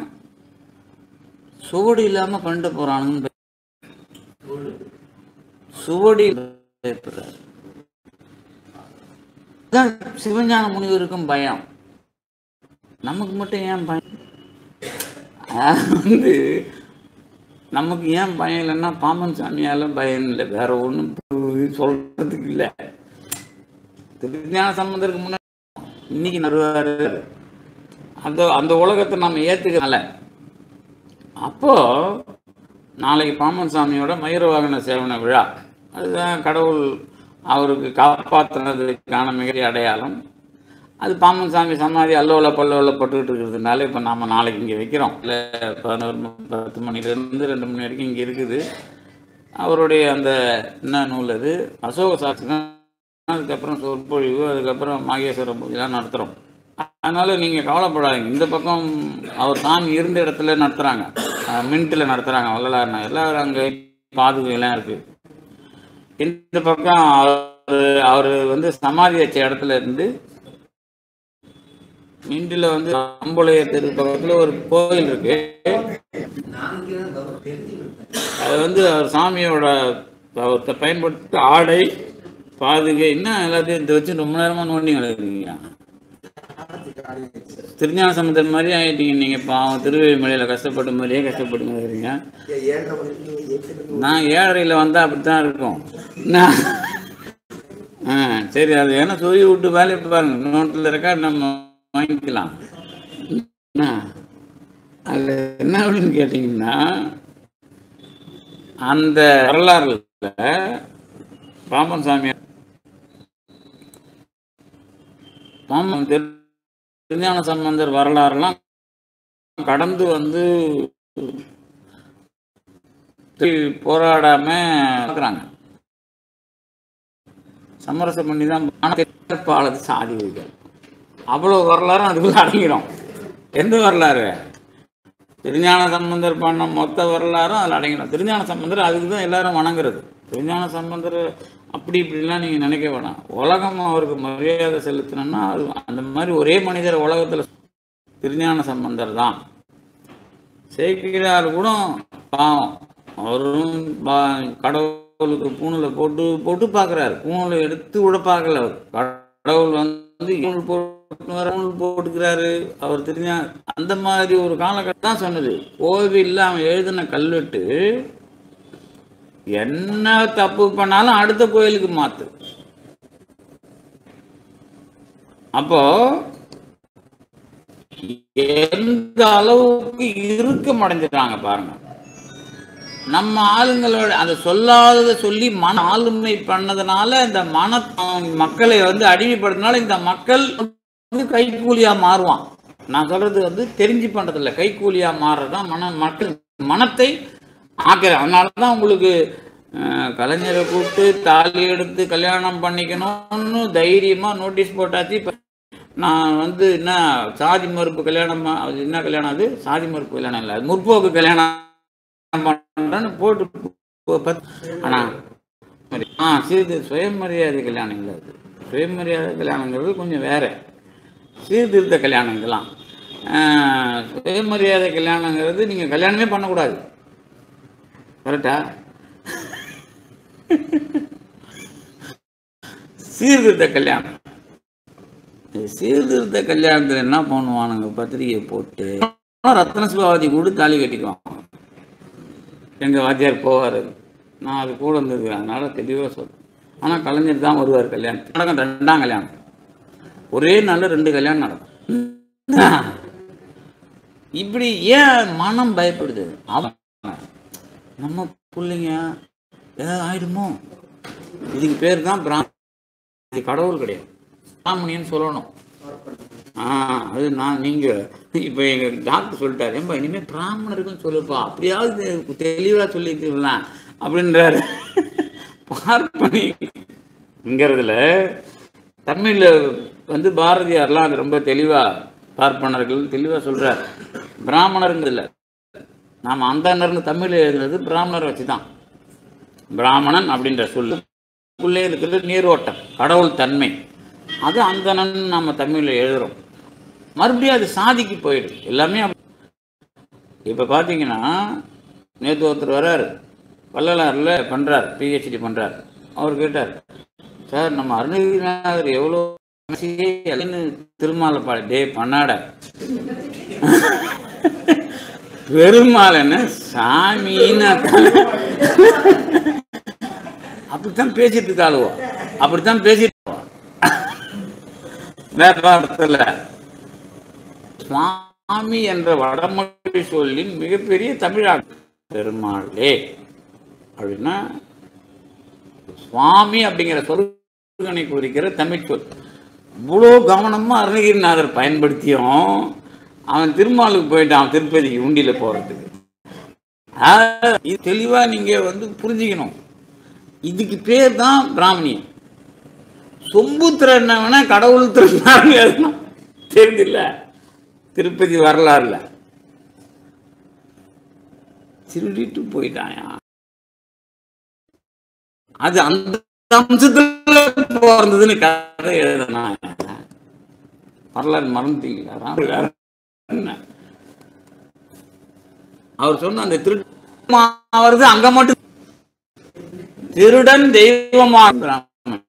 Speaker 1: சுவடு இல்லாம பண்ணிட்டு போறானுங்க சுவடி பயப்படுறாரு இதான் சிவஞான முனிவருக்கும் பயம் நமக்கு மட்டும் ஏன் பயம் அதாவது வந்து நமக்கு ஏன் பயம் இல்லைன்னா பாம்பன் சாமியால பயம் இல்லை வேற ஒன்றும் சொல்றதுக்கு இல்லை திருஞான சம்பந்தருக்கு முன்னாடி இன்னைக்கு நடுவாரு அந்த அந்த உலகத்தை நம்ம ஏத்துக்கல அப்போ நாளைக்கு பாம்பன் சாமியோட மயூர வாகன சேவன விழா அதுதான் கடவுள் அவருக்கு காப்பாற்றுனதுக்கான மிக அடையாளம் அது பாம்பன் சாமி சமாதி அல்லோல பல்லோல பட்டுக்கிட்டு இருக்கிறதுனால இப்போ நம்ம நாளைக்கு இங்கே வைக்கிறோம் இல்லை பதினோரு மணி- பத்து மணிலேருந்து ரெண்டு மணி வரைக்கும் இங்கே இருக்குது அவருடைய அந்த என்ன நூல் அது அசோக சாஸ்திரம் அதுக்கப்புறம் சொற்பொழிவு அதுக்கப்புறம் மாகேஸ்வர பூஜைலாம் நடத்துகிறோம் அதனால நீங்கள் கவலைப்படாதீங்க இந்த பக்கம் அவர் சாமி இருந்த இடத்துல நடத்துகிறாங்க மின்ட்டில் நடத்துகிறாங்க வள்ளலார் நகர். எல்லாரும் அங்கே பாதுகைலாம் இருக்குது இந்த பக்கம் அவர் அவர் வந்து சமாதி வச்ச இடத்துல இருந்து மின்ட்டில் வந்து அம்புலைய தெரு பக்கத்தில் ஒரு கோயில் இருக்கு அது வந்து அவர் சாமியோட அவர் பயன்படுத்த ஆடை பாதுகை என்ன எல்லாத்தையும் இதை வச்சு ரொம்ப நேரமா நோண்டி கிடக்குறீங்க திருஞான சமுத்திரம் மாதிரி ஆயிட்டீங்க நீங்க பாவம் திருவேமலையில கஷ்டப்பட்ட மாதிரியே கஷ்டப்பட்டு கிடக்குறீங்க நான் ஏழரையில் வந்தால் அப்படி தான் இருக்கும் நான் ஆ சரி அது ஏன்னா சொல்லி விட்டு வேலையை பாருங்க நோட்டில் ரெக்கார்ட் நம்ம வாங்கிக்கலாம் என்ன அதில் என்ன அப்படின்னு கேட்டிங்கன்னா அந்த வரலாறுல பாம்பன் சாமி பாம்பன் திரு- திருஞான சம்பந்தர் வரலாறுலாம் கடந்து வந்து திருப்பி போராடாம இருக்கிறாங்க சமரசம் பண்ணி தான் ஆனப்பாளது சாதி வைகள் அவ்வளோ வரலாறும் அதுக்குள்ள அடங்கிடும் எந்த வரலாறு திருஞான சம்பந்தர் பண்ண மொத்த வரலாறும் அதில் அடங்கிடும் திருஞான சம்பந்தர் அதுக்கு தான் எல்லாரும் வணங்குறது திருஞான சம்பந்தர் அப்படி இப்படிலாம் நீங்கள் நினைக்க வேணாம் உலகம் அவருக்கு மரியாதை செலுத்தணும்னா அது அந்த மாதிரி ஒரே மனிதர் உலகத்தில் திருஞான சம்பந்தர் தான் சேக்கிரார் கூட பாவம் அவரும் பா- கடவுளுக்கு பூணில் போட்டு போட்டு பார்க்குறாரு பூணில் எடுத்து விட பார்க்கல அவர் கடவுள் வந்து பூணல் போட்டு வர பூணல் போட்டுக்கிறாரு அவர் தெரிஞ்சா அந்த மாதிரி ஒரு காலகட்டம் தான் சொன்னது கோவிலில் அவன் எழுதின கல்வெட்டு என்ன தப்பு பண்ணாலும் அடுத்த கோயிலுக்கு மாத்து அப்போ எந்த அளவுக்கு இறுக்கம் அடைஞ்சிட்டாங்க பாருங்க நம்ம ஆளுங்களோட அதை சொல்லாததை சொல்லி மன ஆளுமை பண்ணதுனால இந்த மன மக்களை வந்து அடிமைப்படுத்தினால இந்த மக்கள் வந்து கைக்கூலியா மாறுவான் நான் சொல்றது வந்து தெரிஞ்சு பண்றது இல்லை கைக்கூலியா மாறுறதுதான் மன மக்கள் மனத்தை ஆக்கிற அதனால தான் உங்களுக்கு அஹ், கலைஞரை கூப்பிட்டு தாலி எடுத்து கல்யாணம் பண்ணிக்கணும்னு தைரியமா நோட்டீஸ் போட்டாச்சு இப்ப நான் வந்து என்ன சாதி மறுப்பு கல்யாணம் அது என்ன கல்யாணம் அது சாதி மறுப்பு கல்யாணம் இல்லை அது முற்போக்கு கல்யாணம் பண்றேன்னு போட்டு போ- பத்- ஆனா ஆ சீர்தி சுயமரியாதை கல்யாணம் இல்லை அது சுயமரியாதை கல்யாணங்கிறது கொஞ்சம் வேற சீர்திருத்த கல்யாணங்கள்லாம் ஆஹ், சுயமரியாதை கல்யாணங்கிறது நீங்கள் கல்யாணமே பண்ணக்கூடாது கரெக்டா சீர்திருத்த கல்யாணம் இந்த சீர்திருத்த கல்யாணத்தில் என்ன பண்ணுவானுங்க பத்திரிகை போட்டு ரத்ன சிவாவதி கூட தாலி கட்டிக்குவான் எங்கள் வாத்தியார் போவார் நான் அது கூட இருந்திருக்கேன் அதனால தெளிவாக சொல்றேன் ஆனால் கலைஞர் தான் வருவார் கல்யாணம் நடக்கும் ரெண்டாம் கல்யாணம் ஒரே நாளில் ரெண்டு கல்யாணம் நடக்கும் இப்படி ஏன் மனம் பயப்படுது அவன் நம்ம பிள்ளைங்க ஏதாவது ஆயிடுமோ இதுக்கு பேர் தான் பிராம இது கடவுள் கிடையாது பிராமணியன்னு சொல்லணும் ஆ அது நான் நீங்க இப்போ எங்க டாக்டர் சொல்லிட்டாரு ஏன்பா இனிமே பிராமணருக்குன்னு சொல்லுப்பா அப்படியாவது தெளிவா சொல்லிக்கலாம் அப்படின்றாரு பார்ப்பனிங்கிறதுல தமிழ்ல வந்து பாரதியார்லாம் அது ரொம்ப தெளிவா பார்ப்பனர்கள் தெளிவா சொல்றார் பிராமணருங்கிறதுல நாம அந்தனர்னு தமிழ்ல எழுதுனது பிராமணரை வச்சுதான் பிராமணன் அப்படின்ற சொல்லு உள்ளே இருக்கிறது நீரோட்டம் கடவுள் தன்மை அது அந்தணன் நம்ம தமிழ்ல எழுதுறோம் மறுபடியும் அது சாதிக்கு போயிடுது எல்லாமே அப்ப- இப்ப பாத்தீங்கன்னா நேற்று ஒருத்தர் வர்றாரு வள்ளலாறுல பண்றார் பிஹெச்டி பண்றார் அவர் கேட்டார் சார் நம்ம அருணகிரிநாதர் எவ்வளோ திருமாலை பாடி டே பண்ணாட பெருமாள் என்ன சாமின்னு அப்படித்தான் பேசிட்டு இருக்காளுவோ அப்படித்தான் பேசிட்டு வேதாந்தத்துல சுவாமி என்ற வடமொழி சொல்லின் மிகப்பெரிய தமிழாக்கம் பெருமாளே அப்படின்னா சுவாமி அப்படிங்கிற சொல்கனை குறிக்கிற தமிழ் சொல் இவ்வளோ கவனமா அருணகிரிநாதர் பயன்படுத்தியும் அவன் திருமாலுக்கு போயிட்டான் திருப்பதிக்கு உண்டியில போறதுக்கு ஆஹ், இது தெளிவா நீங்க வந்து புரிஞ்சுக்கணும் இதுக்கு பேர் தான் பிராமணியம் சொம்பு திறனவன கடவுள் திறனாரு எழுதணும் தெரியுதுல்ல திருப்பதி வரலாறுல திருடிட்டு போயிட்டாயா அது அந்த அம்சத்துல பிறந்ததுன்னு கதை எழுதுனா வரலாறு மறந்துட்டீங்களா ராமர் என்ன? அவர் சொன்ன அந்த திருட்டு வருது அங்க மட்டும் திருடன் தெய்வமா பிராமணன்.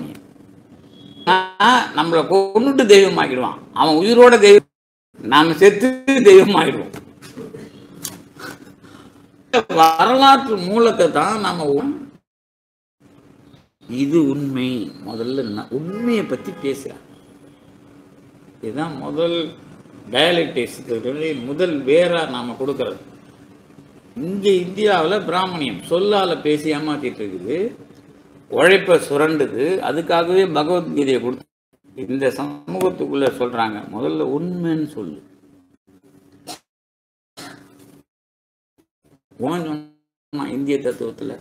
Speaker 1: ஆனா, நம்மளை கொண்டுட்டு தெய்வமாக்கிடுவான் அவன் உயிரோட தெய்வம் நாம செத்து தெய்வமாயிடுவோம் வரலாற்று மூலத்தை தான் நாம உண்- இது உண்மை முதல்ல நான் உண்மையை பத்தி பேசுறேன் இதுதான் முதல் டயலக்டிக்ஸ் முதல் வேரா நாம கொடுக்கறது இங்க இந்தியாவில் பிராமணியம் சொல்லால பேசி ஏமாத்திட்டு இருக்குது உழைப்ப சுரண்டுது அதுக்காகவே பகவத்கீதையை கொடுத்து இந்த சமூகத்துக்குள்ள சொல்றாங்க முதல்ல உண்மைன்னு சொல்லு உன் சொன்னா இந்திய தத்துவத்துல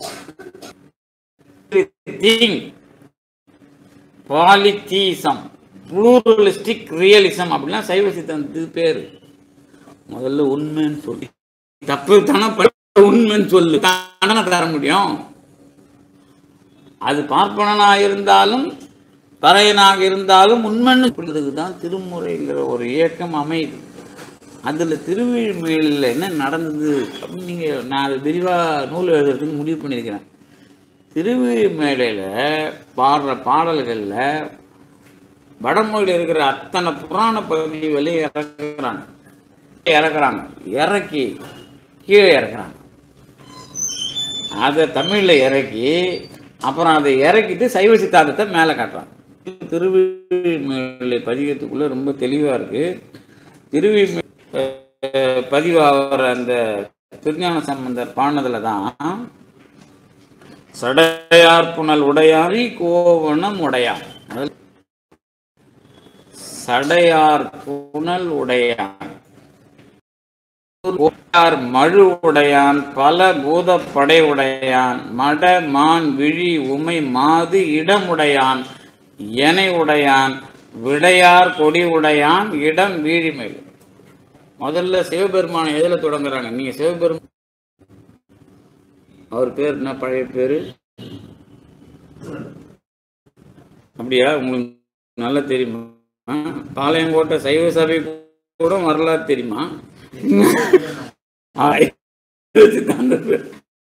Speaker 1: பாலித்தீசம் ப்ளூரலிஸ்டிக் ரியலிசம் அப்படிலாம் சைவ சித்தாந்தத்துக்கு பேரு முதல்ல உண்மைன்னு சொல்லி தப்பு தானே பண்ண உண்மைன்னு சொல்லு தானே தர முடியும் அது பார்ப்பனனாக இருந்தாலும் பறையனாக இருந்தாலும் உண்மைன்னு சொல்றதுக்கு தான் திருமுறைங்கிற ஒரு இயக்கம் அமையுது
Speaker 4: அதில் திருவிழிமையில் என்ன நடந்தது அப்படின்னு நீங்கள் நான் அதை விரிவாக நூல் எழுதுறதுக்கு முடிவு பண்ணியிருக்கிறேன் திருவிழிமேலையில் பாடுற பாடல்களில் வடமொழியில் இருக்கிற அத்தனை புராண பகுதிகளையும் இறக்குறாங்க இறக்குறாங்க இறக்கி கீழே இறக்குறாங்க அதை தமிழில் இறக்கி அப்புறம் அதை இறக்கிட்டு சைவ சித்தாந்தத்தை மேலே காட்டுறாங்க திருவிழிமேலை பதிகத்துக்குள்ளே ரொம்ப தெளிவாக இருக்குது திருவிழி பதிவாகிற அந்த திருஞான சம்பந்தர் பாடினதில் தான் சடையார் புனல் உடையாரி கோவணம் உடையான் அதில் சடையார் புனல் உடையான் உடையார் மழு உடையான் பல பூதப்படை உடையான் மட மான் விழி உமை மாது இடமுடையான் எனை உடையான் விடையார் கொடி உடையான் இடம் வீழிமேல் முதல்ல சிவபெருமானை எதுல தொடங்குறாங்க நீங்க சிவபெருமான் அவர் பேர் என்ன பழைய பேரு அப்படியா உங்களுக்கு நல்லா தெரியுமா பாளையங்கோட்டை சைவ சபை கூட வரலாறு தெரியுமா அந்த பேர்.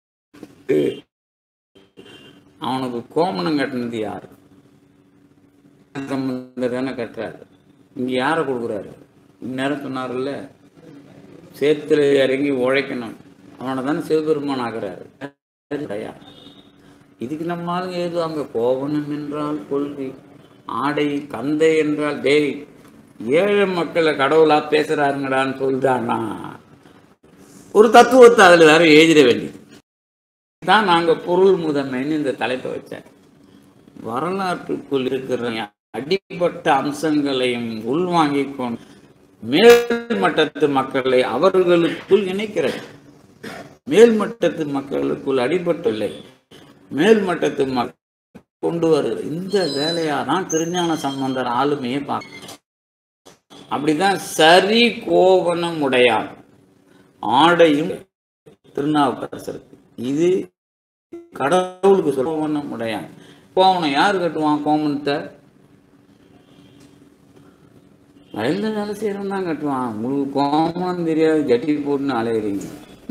Speaker 4: அவனுக்கு கோமணம் கட்டினது யாரு சம்பந்தர் தானே கட்டுறாரு இங்க யாரை கொடுக்குறாரு இந்நேரம் சொன்னார்ல சேத்துல இறங்கி உழைக்கணும் அவனை தானே சிவபெருமான் ஆகுறாரு கிடையாது இதுக்கு நம்ம ஆளுங்க எழுதுவாங்க கோவணம் என்றால் கொள்கை ஆடை கந்தை என்றால் டேய் ஏழை மக்களை கடவுளா பேசுறாருங்கடான்னு சொல்லிட்டான்னா ஒரு தத்துவத்தை அதில் வேற எழுதிட வேண்டியது தான் நாங்கள் பொருள் முதன்மைன்னு இந்த தலைப்பை வச்சேன் வரலாற்றுக்குள் இருக்கிற அடிப்பட்ட அம்சங்களையும் உள்வாங்கிக் கொண்டு மேல்மட்டத்து மக்களை அவர்களுக்குள் இணைக்கிறது மேல்மட்டத்து மக்களுக்குள் அடிபட்டுள்ளை மேல்மட்டத்து மக் கொண்டு வருது இந்த வேலையா தான் திருஞான சம்பந்தர் ஆளுமையை பார்க்க அப்படிதான் சரி கோவணம் உடையான் ஆடையும் திருநாவுக்கரசருக்கு இது கடவுளுக்கு சொல்ல கோவணம் உடையான் கோவணம் யார் கட்டுவான் கோவணத்தை வயல்ல வேலை செய்யறவன் தான் கட்டுவான் உங்களுக்கு கோமணம் தெரியாது ஜட்டி போட்டுன்னு அலையிறீங்க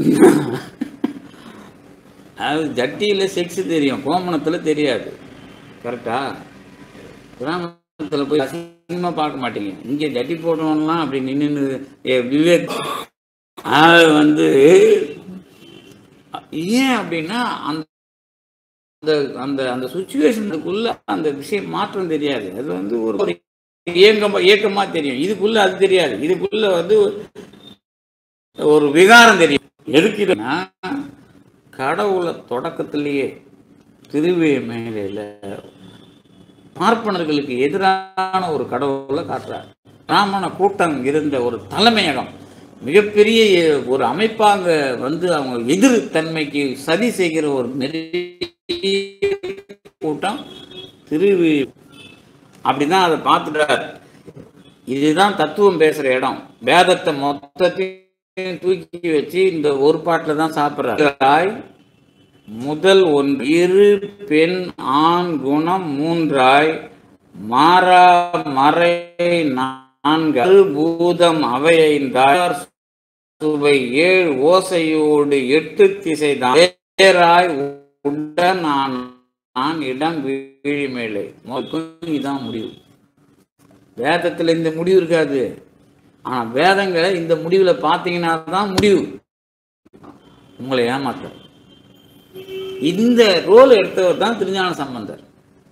Speaker 4: அது ஜட்டியில் செக்ஸ் தெரியும் கோமணத்தில் தெரியாது கரெக்டா கிராமத்தில் போய் அசிங்கமாக பார்க்க மாட்டீங்க இங்கே ஜட்டி போடுறவன்லாம் அப்படி நின்று விவேக் அது வந்து ஏன் அப்படின்னா அந்த அந்த அந்த அந்த சுச்சுவேஷனுக்குள்ள அந்த விஷயம் மாற்றம் தெரியாது அது வந்து ஒரு ஒரு இயக்கமா இயக்கமா தெரியும் இதுக்குள்ள அது தெரியாது இதுக்குள்ள வந்து ஒரு விகாரம் தெரியும் எதுக்குன்னா கடவுளை தொடக்கத்திலேயே திருவேமேலையில் பார்ப்பனர்களுக்கு எதிரான ஒரு கடவுளை காட்டுறார் பிராமண கூட்டம் இருந்த ஒரு தலைமையகம் மிகப்பெரிய ஒரு அமைப்பாங்க வந்து அவங்க எதிர் தன்மைக்கு சதி செய்கிற ஒரு நெறிய கூட்டம் திருவி அப்படிதான் அதை பார்த்துட்டார் இதுதான் தத்துவம் பேசுற இடம் வேதத்தை மொத்தத்தையும் தூக்கி வச்சு இந்த ஒரு பாட்டில் தான் சாப்பிட்றாய் முதல் ஒன்று இரு பெண் ஆண் குணம் மூன்றாய் மாறா மறை நான்கு பூதம் அவை ஐந்தார் சுவை ஏழு ஓசையோடு எட்டு திசை வேறாய் உடன் நான் நான் இடம் வீழி மேலே முதற்கும் இதான் முடிவு வேதத்துல இந்த முடிவு இருக்காது ஆனா வேதங்களை இந்த முடிவுல பாத்தீங்கன்னா தான் முடிவு உங்களை ஏமாத்த இந்த ரோல் எடுத்தவர் தான் திருஞான சம்பந்தர்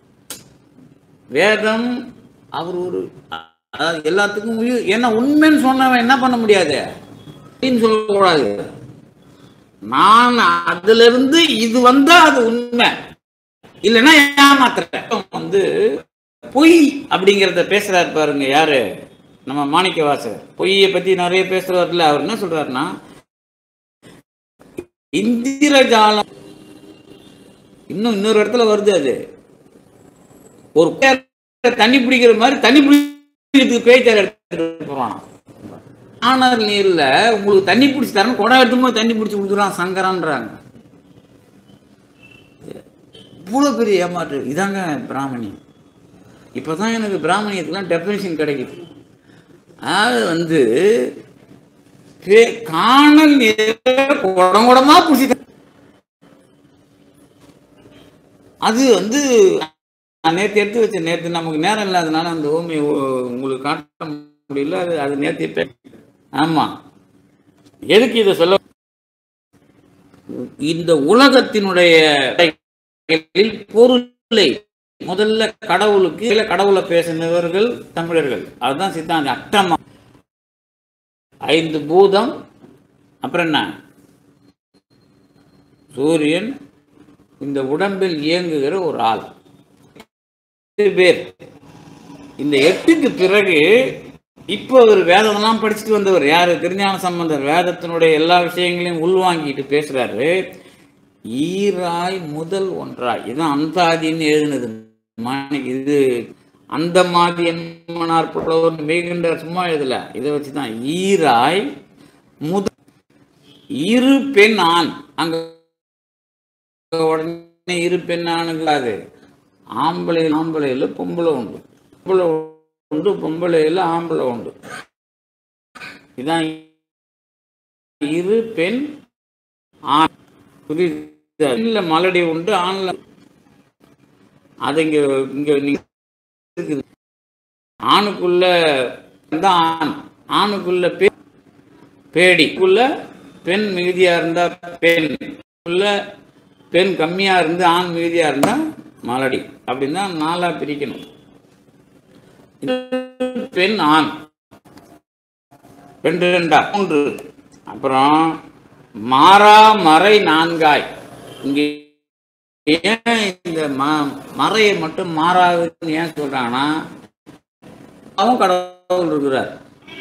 Speaker 4: வேதம் அவர் ஒரு அதாவது எல்லாத்துக்கும் முடிவு ஏன்னா உண்மைன்னு சொன்னவன் என்ன பண்ண முடியாது அப்படின்னு சொல்லக்கூடாது நான் அதுல இருந்து இது வந்தா அது உண்மை இல்லைன்னா ஏமாத்துறேன் வந்து பொய் அப்படிங்கிறத பேசுறாரு பாருங்க யாரு நம்ம மாணிக்க வாசகர் பொய்யை பத்தி நிறைய பேசுறாருல அவர் என்ன சொல்றாருன்னா இந்திரஜாலம் இன்னும் இன்னொரு இடத்துல வருது அது ஒரு பேரை தண்ணி பிடிக்கிற மாதிரி தண்ணி பிடிக்கிறதுக்கு பேச்சார் எடுத்துட்டு போறான் ஆனார் நீர்ல உங்களுக்கு தண்ணி பிடிச்சி தரேன் குடம் எடுத்தும்போது தண்ணி பிடிச்சி கொடுத்துறான் சங்கரான்றாங்க இவ்வளோ பெரிய ஏமாற்று இதாங்க பிராமணி இப்போதான் எனக்கு பிராமணியத்துக்குலாம் டெஃபினேஷன் கிடைக்குது அது வந்து பே- காணல் நீரை குடம் குடமா புடிச்சிட்டு அது வந்து நான் நேற்று எடுத்து வச்சேன் நேற்று நமக்கு நேரம் இல்லாதனால அந்த ஓமி உங்களுக்கு காட்ட முடியல அது அது நேற்று ஆமா எதுக்கு இதை சொல்ல இந்த உலகத்தினுடைய பொருளை முதல்ல கடவுளுக்கு இல்ல கடவுளை பேசினவர்கள் தமிழர்கள் அதுதான் சித்தாந்தம் அட்டமா ஐந்து பூதம் அப்புறம் என்ன சூரியன் இந்த உடம்பில் இயங்குகிற ஒரு ஆள் எட்டு பேர் இந்த எட்டுக்கு பிறகு இப்போ அவர் வேதம்லாம் படிச்சுட்டு வந்தவர் யாரு திருஞான சம்பந்தர் வேதத்தினுடைய எல்லா விஷயங்களையும் உள்வாங்கிட்டு பேசுறாரு ஈராய் முதல் ஒன்றாய் இதுதான் அந்தாதின்னு எழுதுனது மாணிக்க இது அந்த மாதிரி என்மனார் புலவர் மிகுன்ற சும்மா எழுதல இதை வச்சுதான் ஈராய் முதல் இரு பெண் ஆண் அங்க உடனே இரு பெண் ஆணுங்களாது ஆம்பளை ஆம்பளையில் பொம்பளை உண்டு பொம்பளை உண்டு பொம்பளையில் ஆம்பளை உண்டு இதான் இரு பெண் ஆண் புரியுதா இல்ல மலடி உண்டு ஆண்ல அது இங்க இங்க நீங்க இருக்குது ஆணுக்குள்ள தான் ஆண் ஆணுக்குள்ள பெண் பேடிக்குள்ள பெண் மிகுதியா இருந்தா பெண் உள்ள பெண் கம்மியா இருந்து ஆண் மிகுதியா இருந்தா மலடி அப்படின்னு தான் நாலா பிரிக்கணும் இது பெண் ஆண் ரெண்டு ரெண்டா மூன்று அப்புறம் மாறா மறை நான்காய் இங்கே ஏன் இந்த ம- மறையை மட்டும் மாறாதுன்னு ஏன் சொல்றாங்கன்னா அவன் கடவுள் இருக்கிறார்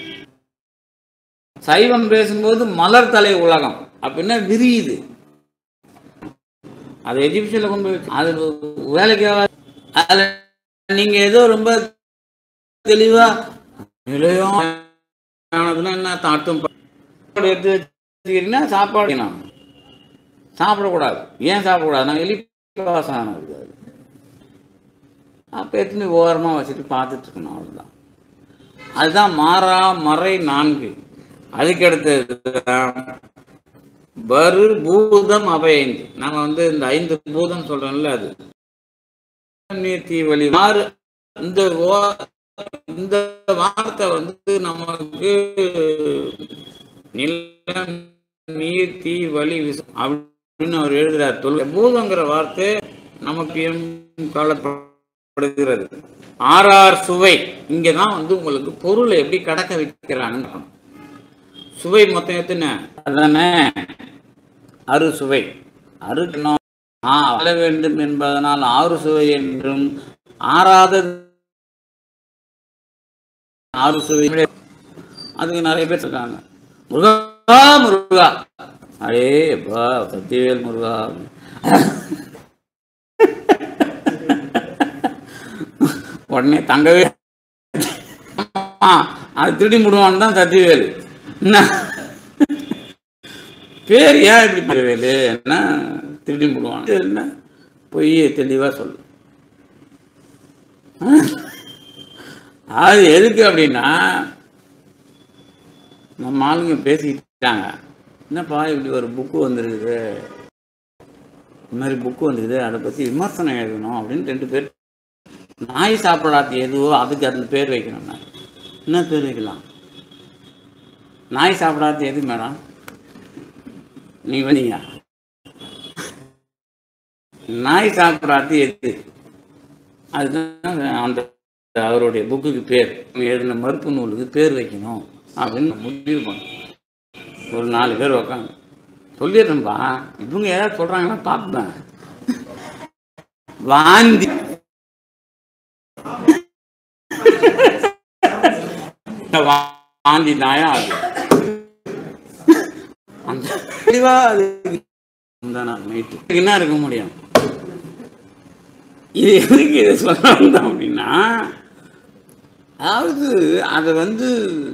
Speaker 4: சைவம் பேசும்போது மலர் தலை உலகம் அப்படின்னா விரியுது அது எஜிபிஷன்ல கொண்டு போய் வச்சு- அது வேலைக்கு ஆகாது. அதுல நீங்க ஏதோ ரொம்ப தெளிவா நிலையம் ஆனதுன்னா என்ன தாட்டும் சாப்பாடு எடுத்து வச்சுக்கிறீங்கன்னா சாப்பாடு வேணும். சாப்பிடக்கூடாது ஏன் சாப்பிடக்கூடாது நான் எலி வாசம் ஆனது அது அப்போ எடுத்துன்னு ஓரமாக வச்சுட்டு பார்த்துட்டு இருக்கணும் அவ்வளோதான் அதுதான் மாறா மறை நான்கு அதுக்கு அடுத்தது பரு பூதம் அபயந்தி நம்ம வந்து இந்த ஐந்து பூதம் சொல்றோம்ல அது நீர் தீ வழி மாறு இந்த ஓ- இந்த வார்த்தை வந்து நமக்கு நிலம் நீர் தீ வழி விசம் அப்படின்னு அவர் எழுதுறார் தொல் பூதங்கிற வார்த்தை நமக்கு எம் காலப்படுகிறது ஆறார் சுவை இங்கதான் வந்து உங்களுக்கு பொருளை எப்படி கடக்க வைக்கிறாங்கன்னு பார்க்கணும். சுவை மொத்தம் எத்தனை அதானே அறு சுவை அரு ஆ வாழ வேண்டும் என்பதனால் ஆறு சுவை என்றும் ஆறாதது ஆறு சுவை அதுக்கு நிறைய பேர் இருக்காங்க முருகா முருகா அடே அப்பா சத்தியவேல் முருகா உடனே தங்கவே ஆ, அது திருடி முடுவான்னு தான் சத்தியவேல் என்ன பேர் ஏன் இப்படி பேர்வேலு என்ன திருடி முடுவான் இது என்ன பொய் தெளிவா சொல்லு அது எதுக்கு அப்படின்னா நம்ம ஆளுங்க பேசிக்கிட்டாங்க என்னப்பா இப்படி ஒரு புக்கு வந்திருக்குது இந்த மாதிரி புக்கு வந்திருக்குது அதை பற்றி விமர்சனம் எழுதணும் அப்படின்னு ரெண்டு பேர் நாய் சாப்பிடாது எதுவோ அதுக்கு அந்த பேர் வைக்கணும் நான் என்ன பேர் வைக்கலாம் நாய் சாப்பிடாது எது மேடம் நீ வந்தீங்க நாய் சாப்பிடாது எது அதுதான் அந்த அவருடைய புக்குக்கு பேர் எழுதின மறுப்பு நூலுக்கு பேர் வைக்கணும் அப்படின்னு நான் முடிவு பண்ணேன் ஒரு நாலு பேர் உக்காந்து சொல்லிடுறேன்பா இவங்க ஏதாவது சொல்றாங்கன்னா பார்ப்பேன் வாந்தி வாந்தி நாயா அது அந்த தெளிவா அது முந்தா நாள் நைட்டு என்ன இருக்க முடியும் இது எதுக்கு இதை சொல்ல வந்தோம் அப்படின்னா அதாவது அதை வந்து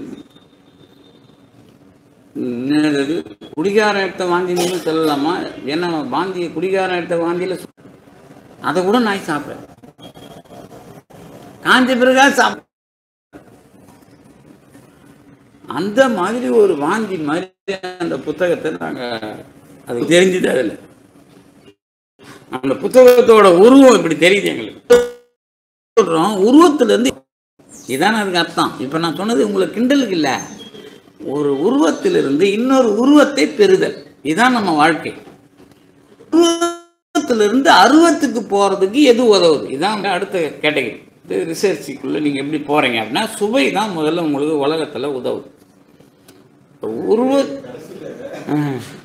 Speaker 4: என்னது குடிகாரம் எடுத்த வாந்தின்னு சொல்லலாமா ஏன்னா வாந்தி குடிகாரம் எடுத்த வாந்தியில சொ- அதை கூட நாய் சாப்பிட காஞ்ச பிறகா சாப்பிட அந்த மாதிரி ஒரு வாந்தி மாதிரி அந்த புத்தகத்தை நாங்கள் அது தெரிஞ்சுது அதில் அந்த புத்தகத்தோட உருவம் இப்படி தெரியுது எங்களுக்கு சொல்கிறோம் உருவத்திலேருந்து இதானே அதுக்கு அர்த்தம் இப்போ நான் சொன்னது உங்களுக்கு கிண்டலுக்கு இல்லை ஒரு உருவத்திலிருந்து இன்னொரு உருவத்தை பெறுதல் இதுதான் நம்ம வாழ்க்கை உருவத்திலிருந்து அருவத்துக்கு போகிறதுக்கு எது உதவுது இதான் அடுத்த கேட்டகரி இது ரிசர்ச்சுக்குள்ளே நீங்கள் எப்படி போகிறீங்க அப்படின்னா சுவை தான் முதல்ல உங்களுக்கு உலகத்தில் உதவுது உருவ ஆ.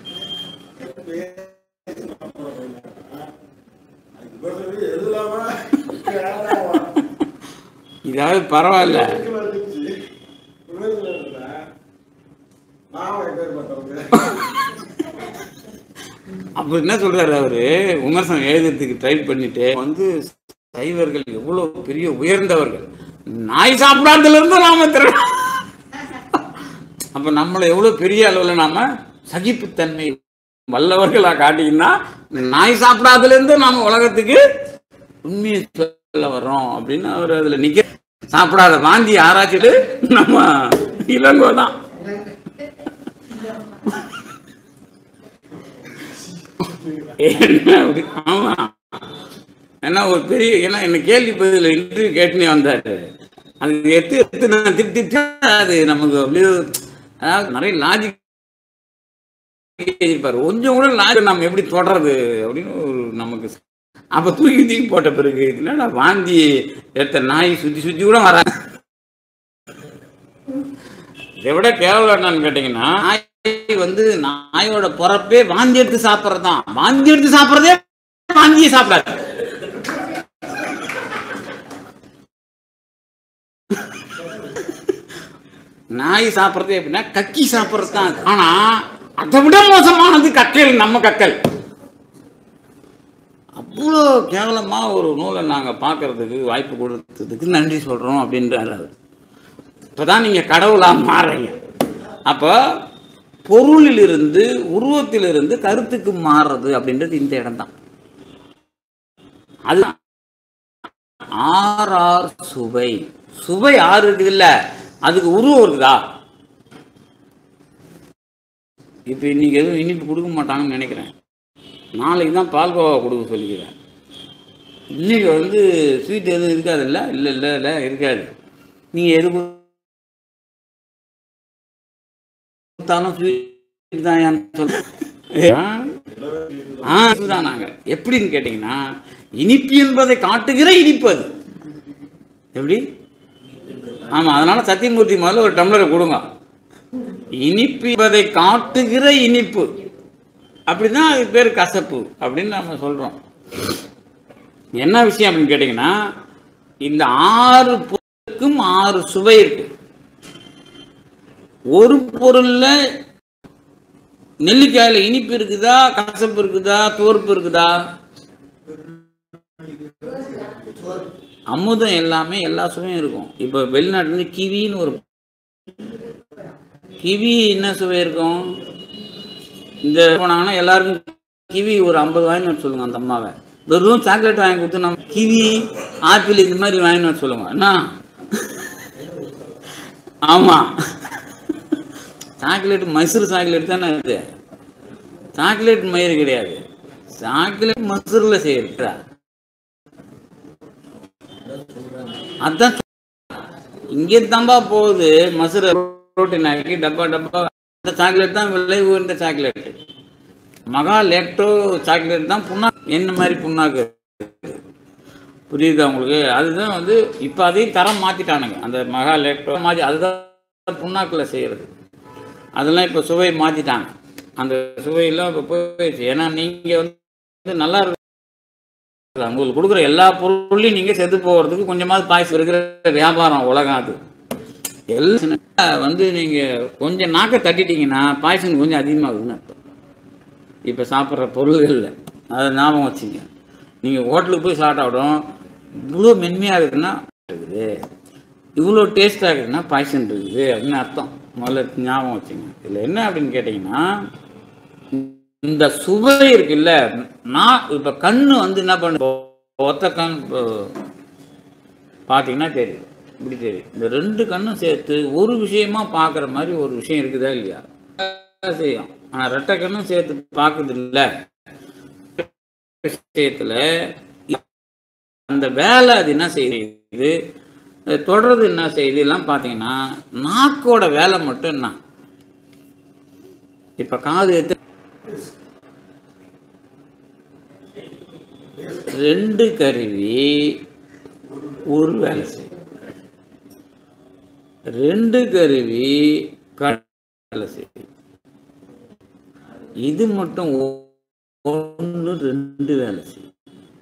Speaker 4: இதாவது பரவாயில்ல அப்ப என்ன சொல்றாரு அவரு விமர்சனம் எழுதுறதுக்கு ட்ரை பண்ணிட்டு வந்து சைவர்கள் எவ்வளவு பெரிய உயர்ந்தவர்கள் நாய் சாப்பிடாததுல இருந்து நாம திரு அப்ப நம்மளை எவ்வளவு பெரிய அளவுல நாம சகிப்புத்தன்மை வல்லவர்களா காட்டிங்கன்னா நாய் சாப்பிடாததுல இருந்து நாம உலகத்துக்கு உண்மையை சொல்ல வர்றோம் அப்படின்னு அவர் அதுல நிக்க சாப்பிடாத வாந்தி ஆராய்ச்சிட்டு நம்ம இளங்கோ தான் என்ன அப்படி? ஆமா ஏன்னா ஒரு பெரிய ஏன்னா என்ன கேள்வி பதில் இன்டர்வியூ கேட்டுனே வந்தாரு அது எடுத்து எடுத்து நான் திட்டி திட்டி அது நமக்கு அப்படியே அதாவது நிறைய லாஜிக் இருப்பாரு கொஞ்சம் கூட லாஜிக் நம்ம எப்படி தொடறது அப்படின்னு ஒரு நமக்கு அப்ப தூக்கி தூக்கி போட்ட பிறகு என்னடா வாந்தி எடுத்த நாய் சுத்தி சுத்தி கூட வராது இதை விட கேவலம் என்னன்னு கேட்டீங்கன்னா நாய் வந்து நாயோட பிறப்பே வாந்தி எடுத்து சாப்பிட்றது தான் வாந்தி எடுத்து சாப்பிட்றதே வாந்தியை சாப்பிடாது நாய் சாப்பிட்றது எப்படின்னா கக்கி சாப்பிட்றது தான் ஆனா அதை விட மோசமானது கக்கல் நம்ம கக்கல் அவ்வளோ கேவலமா ஒரு நூலை நாங்க பார்க்கறதுக்கு வாய்ப்பு கொடுத்ததுக்கு நன்றி சொல்றோம் அப்படின்றாரு அவர் இப்பதான் நீங்க கடவுளா மாறுறீங்க அப்போ பொருளிலிருந்து உருவத்திலிருந்து கருத்துக்கு மாறுறது அப்படின்றது இந்த இடம்தான் அது ஆர் ஆர் சுவை சுவை ஆறு இருக்குது இல்ல அதுக்கு உருவம் இருக்குதா இப்ப இன்னைக்கு எதுவும் இனிப்பு கொடுக்க மாட்டாங்கன்னு நினைக்கிறேன் நாளைக்கு தான் பால்கோவா கொடுக்க சொல்லிக்கிறேன் இன்னைக்கு வந்து ஸ்வீட் எதுவும் இருக்காது இல்லை இல்லை இல்லை இல்லை இருக்காது நீங்கள் எது கொடுத்தாலும் ஸ்வீட் தான் சொல்ல ஆ இதுதான் நாங்கள் எப்படின்னு கேட்டிங்கன்னா இனிப்பு என்பதை காட்டுகிற இனிப்பு அது எப்படி ஆமாம் அதனால சத்தியமூர்த்தி முதல்ல ஒரு டம்ளரை கொடுங்க இனிப்பு என்பதை காட்டுகிற இனிப்பு அப்படிதான் அது பேர் கசப்பு அப்படின்னு நம்ம சொல்றோம் என்ன விஷயம் அப்படின்னு கேட்டிங்கன்னா இந்த ஆறு பொருளுக்கும் ஆறு சுவை இருக்கு ஒரு பொருள்ல நெல்லிக்காயில இனிப்பு இருக்குதா கசப்பு இருக்குதா தோற்பு இருக்குதா அமுதம் எல்லாமே எல்லா சுவையும் இருக்கும் இப்போ வெளிநாட்டுல இருந்து கிவின்னு ஒரு கிவி என்ன சுவை இருக்கும் இந்த போனாங்கன்னா எல்லாருக்கும் கிவி ஒரு ஐம்பது வாங்கிட்டு வர சொல்லுங்க அந்த அம்மாவை வெறும் சாக்லேட் வாங்கி கொடுத்து நம்ம கிவி ஆப்பிள் இந்த மாதிரி வாங்கிட்டு வர சொல்லுங்க என்ன ஆமா சாக்லேட் மைசூர் சாக்லேட் தானே இது சாக்லேட் மயிறு கிடையாது சாக்லேட் மசூர்ல செய்யறதா அதான் இங்கே தான்பா போகுது மசூரை புரோட்டீன் ஆக்கி டப்பா டப்பா அந்த சாக்லேட் தான் விலை உயர்ந்த சாக்லேட் மகா லேக்டோ சாக்லேட் தான் புண்ணாக்கு என்ன மாதிரி புண்ணாக்கு புரியுதா உங்களுக்கு அதுதான் வந்து இப்போ அதையும் தரம் மாற்றிட்டானுங்க அந்த மகா லேக்டோ மாற்றி அதுதான் புண்ணாக்கில் செய்கிறது அதெல்லாம் இப்போ சுவை மாற்றிட்டாங்க அந்த சுவையெல்லாம் இப்போ போயிடுச்சு ஏன்னா நீங்கள் வந்து நல்லா இருக்கு உங்களுக்கு கொடுக்குற எல்லா பொருளையும் நீங்கள் செத்து போகிறதுக்கு கொஞ்சமாவது பாய்ச்சி இருக்கிற வியாபாரம் உலகம் அது எல்லாம் வந்து நீங்கள் கொஞ்சம் நாக்கை தட்டிட்டீங்கன்னா பாய்சன் கொஞ்சம் அதிகமாகுதுன்னு அர்த்தம் இப்போ சாப்பிட்ற பொருள்களில் அதை ஞாபகம் வச்சுங்க நீங்கள் ஹோட்டலுக்கு போய் சாப்பிட்டாலும் இவ்வளோ மென்மையாக இருக்குன்னா இருக்குது இவ்வளோ டேஸ்ட்டாக இருக்குதுன்னா பாய்சன் இருக்குது அப்படின்னு அர்த்தம் முதல்ல ஞாபகம் வச்சுங்க இதில் என்ன அப்படின்னு கேட்டிங்கன்னா இந்த சுவை இருக்குல்ல நான் இப்போ கண்ணு வந்து என்ன பண்ணு ஒத்த கண் இப்போ பார்த்தீங்கன்னா தெரியும் இப்படி தெரியும் இந்த ரெண்டு கண்ணும் சேர்த்து ஒரு விஷயமா பார்க்குற மாதிரி ஒரு விஷயம் இருக்குதா இல்லையா செய்யும் ஆனால் ரெட்டை கண்ணும் சேர்த்து பார்க்குது இல்லை விஷயத்துல அந்த வேலை அது என்ன செய்யுது அது தொடர்றது என்ன செய்யுது எல்லாம் பார்த்தீங்கன்னா நாக்கோட வேலை மட்டும் என்ன இப்ப காது எத்த ரெண்டு கருவி ஒரு வேலை செய்யும் ரெண்டு கருவி க- வேலை செய்யும் இது மட்டும் ஒன்று ரெண்டு வேலை செய்யும்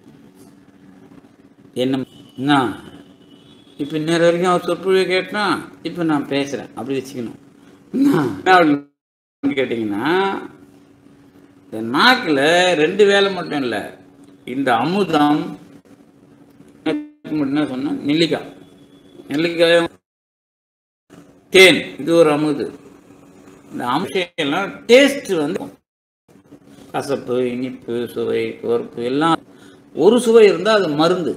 Speaker 4: என்ன என்ன இப்போ இன்னொரு வரைக்கும் அவர் சொற்பொழிவை கேட்டான் இப்போ நான் பேசுகிறேன் அப்படி வச்சுக்கணும் என்ன அப்படின்னு கேட்டிங்கன்னா இந்த நாக்கில் ரெண்டு வேலை மட்டும் இல்லை இந்த அமுதம் என்ன சொன்னேன் நெல்லிக்காய் நெல்லிக்காய் தேன் இது ஒரு அமுது இந்த அம்சம் எல்லாம் டேஸ்ட் வந்து கசப்பு இனிப்பு சுவை துவர்ப்பு எல்லாம் ஒரு சுவை இருந்தால் அது மருந்து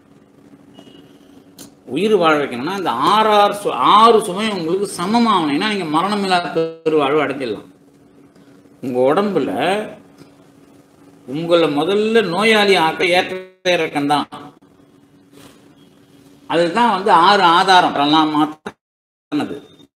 Speaker 4: உயிர் வாழ வைக்கணும்னா இந்த ஆறு ஆறு சு ஆறு சுவையும் உங்களுக்கு சமமாகணும்னா நீங்கள் மரணமில்லா பெருவாழ்வு அடைஞ்சிடலாம் உங்கள் உடம்புல உங்களை முதல்ல நோயாளி ஆக்க ஏற்ற இறக்கம் தான் அதுதான் வந்து ஆறு ஆதாரம் எல்லாம் மாற்றினது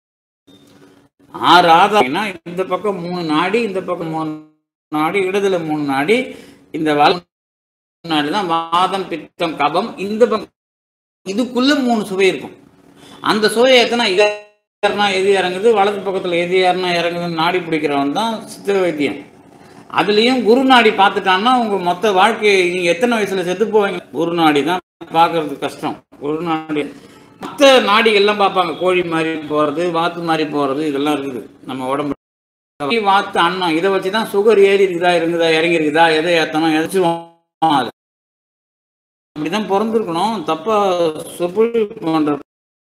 Speaker 4: ஆறு ஆதாரம்னா இந்த பக்கம் மூணு நாடி இந்த பக்கம் மூணு நாடி இடதுல மூணு நாடி இந்த வல நாடி தான் வாதம் பித்தம் கபம் இந்த பக்கம் இதுக்குள்ள மூணு சுவை இருக்கும் அந்த சுவையை எத்தனை இது ஏறினா எது இறங்குது வலது பக்கத்துல எது ஏறினா இறங்குதுன்னு நாடி பிடிக்கிறவன் தான் சித்த வைத்தியம் அதுலயும் குரு நாடி பார்த்துட்டான்னா உங்க மொத்த வாழ்க்கையை நீங்க எத்தனை வயசுல செத்து போவீங்க குரு நாடி தான் பார்க்கறது கஷ்டம் குரு நாடி மற்ற நாடிகள்லாம் பார்ப்பாங்க கோழி மாதிரி போறது வாத்து மாதிரி போறது இதெல்லாம் இருக்குது நம்ம உடம்பு கோழி, வாத்து அன்னம் இதை வச்சு தான் சுகர் ஏறி இருக்குதா இருக்குதா இறங்கி இருக்குதா எதை ஏற்றணும் எதாச்சும் அது அப்படிதான் பிறந்திருக்கணும் தப்பா சொற்பொழிவு பண்ற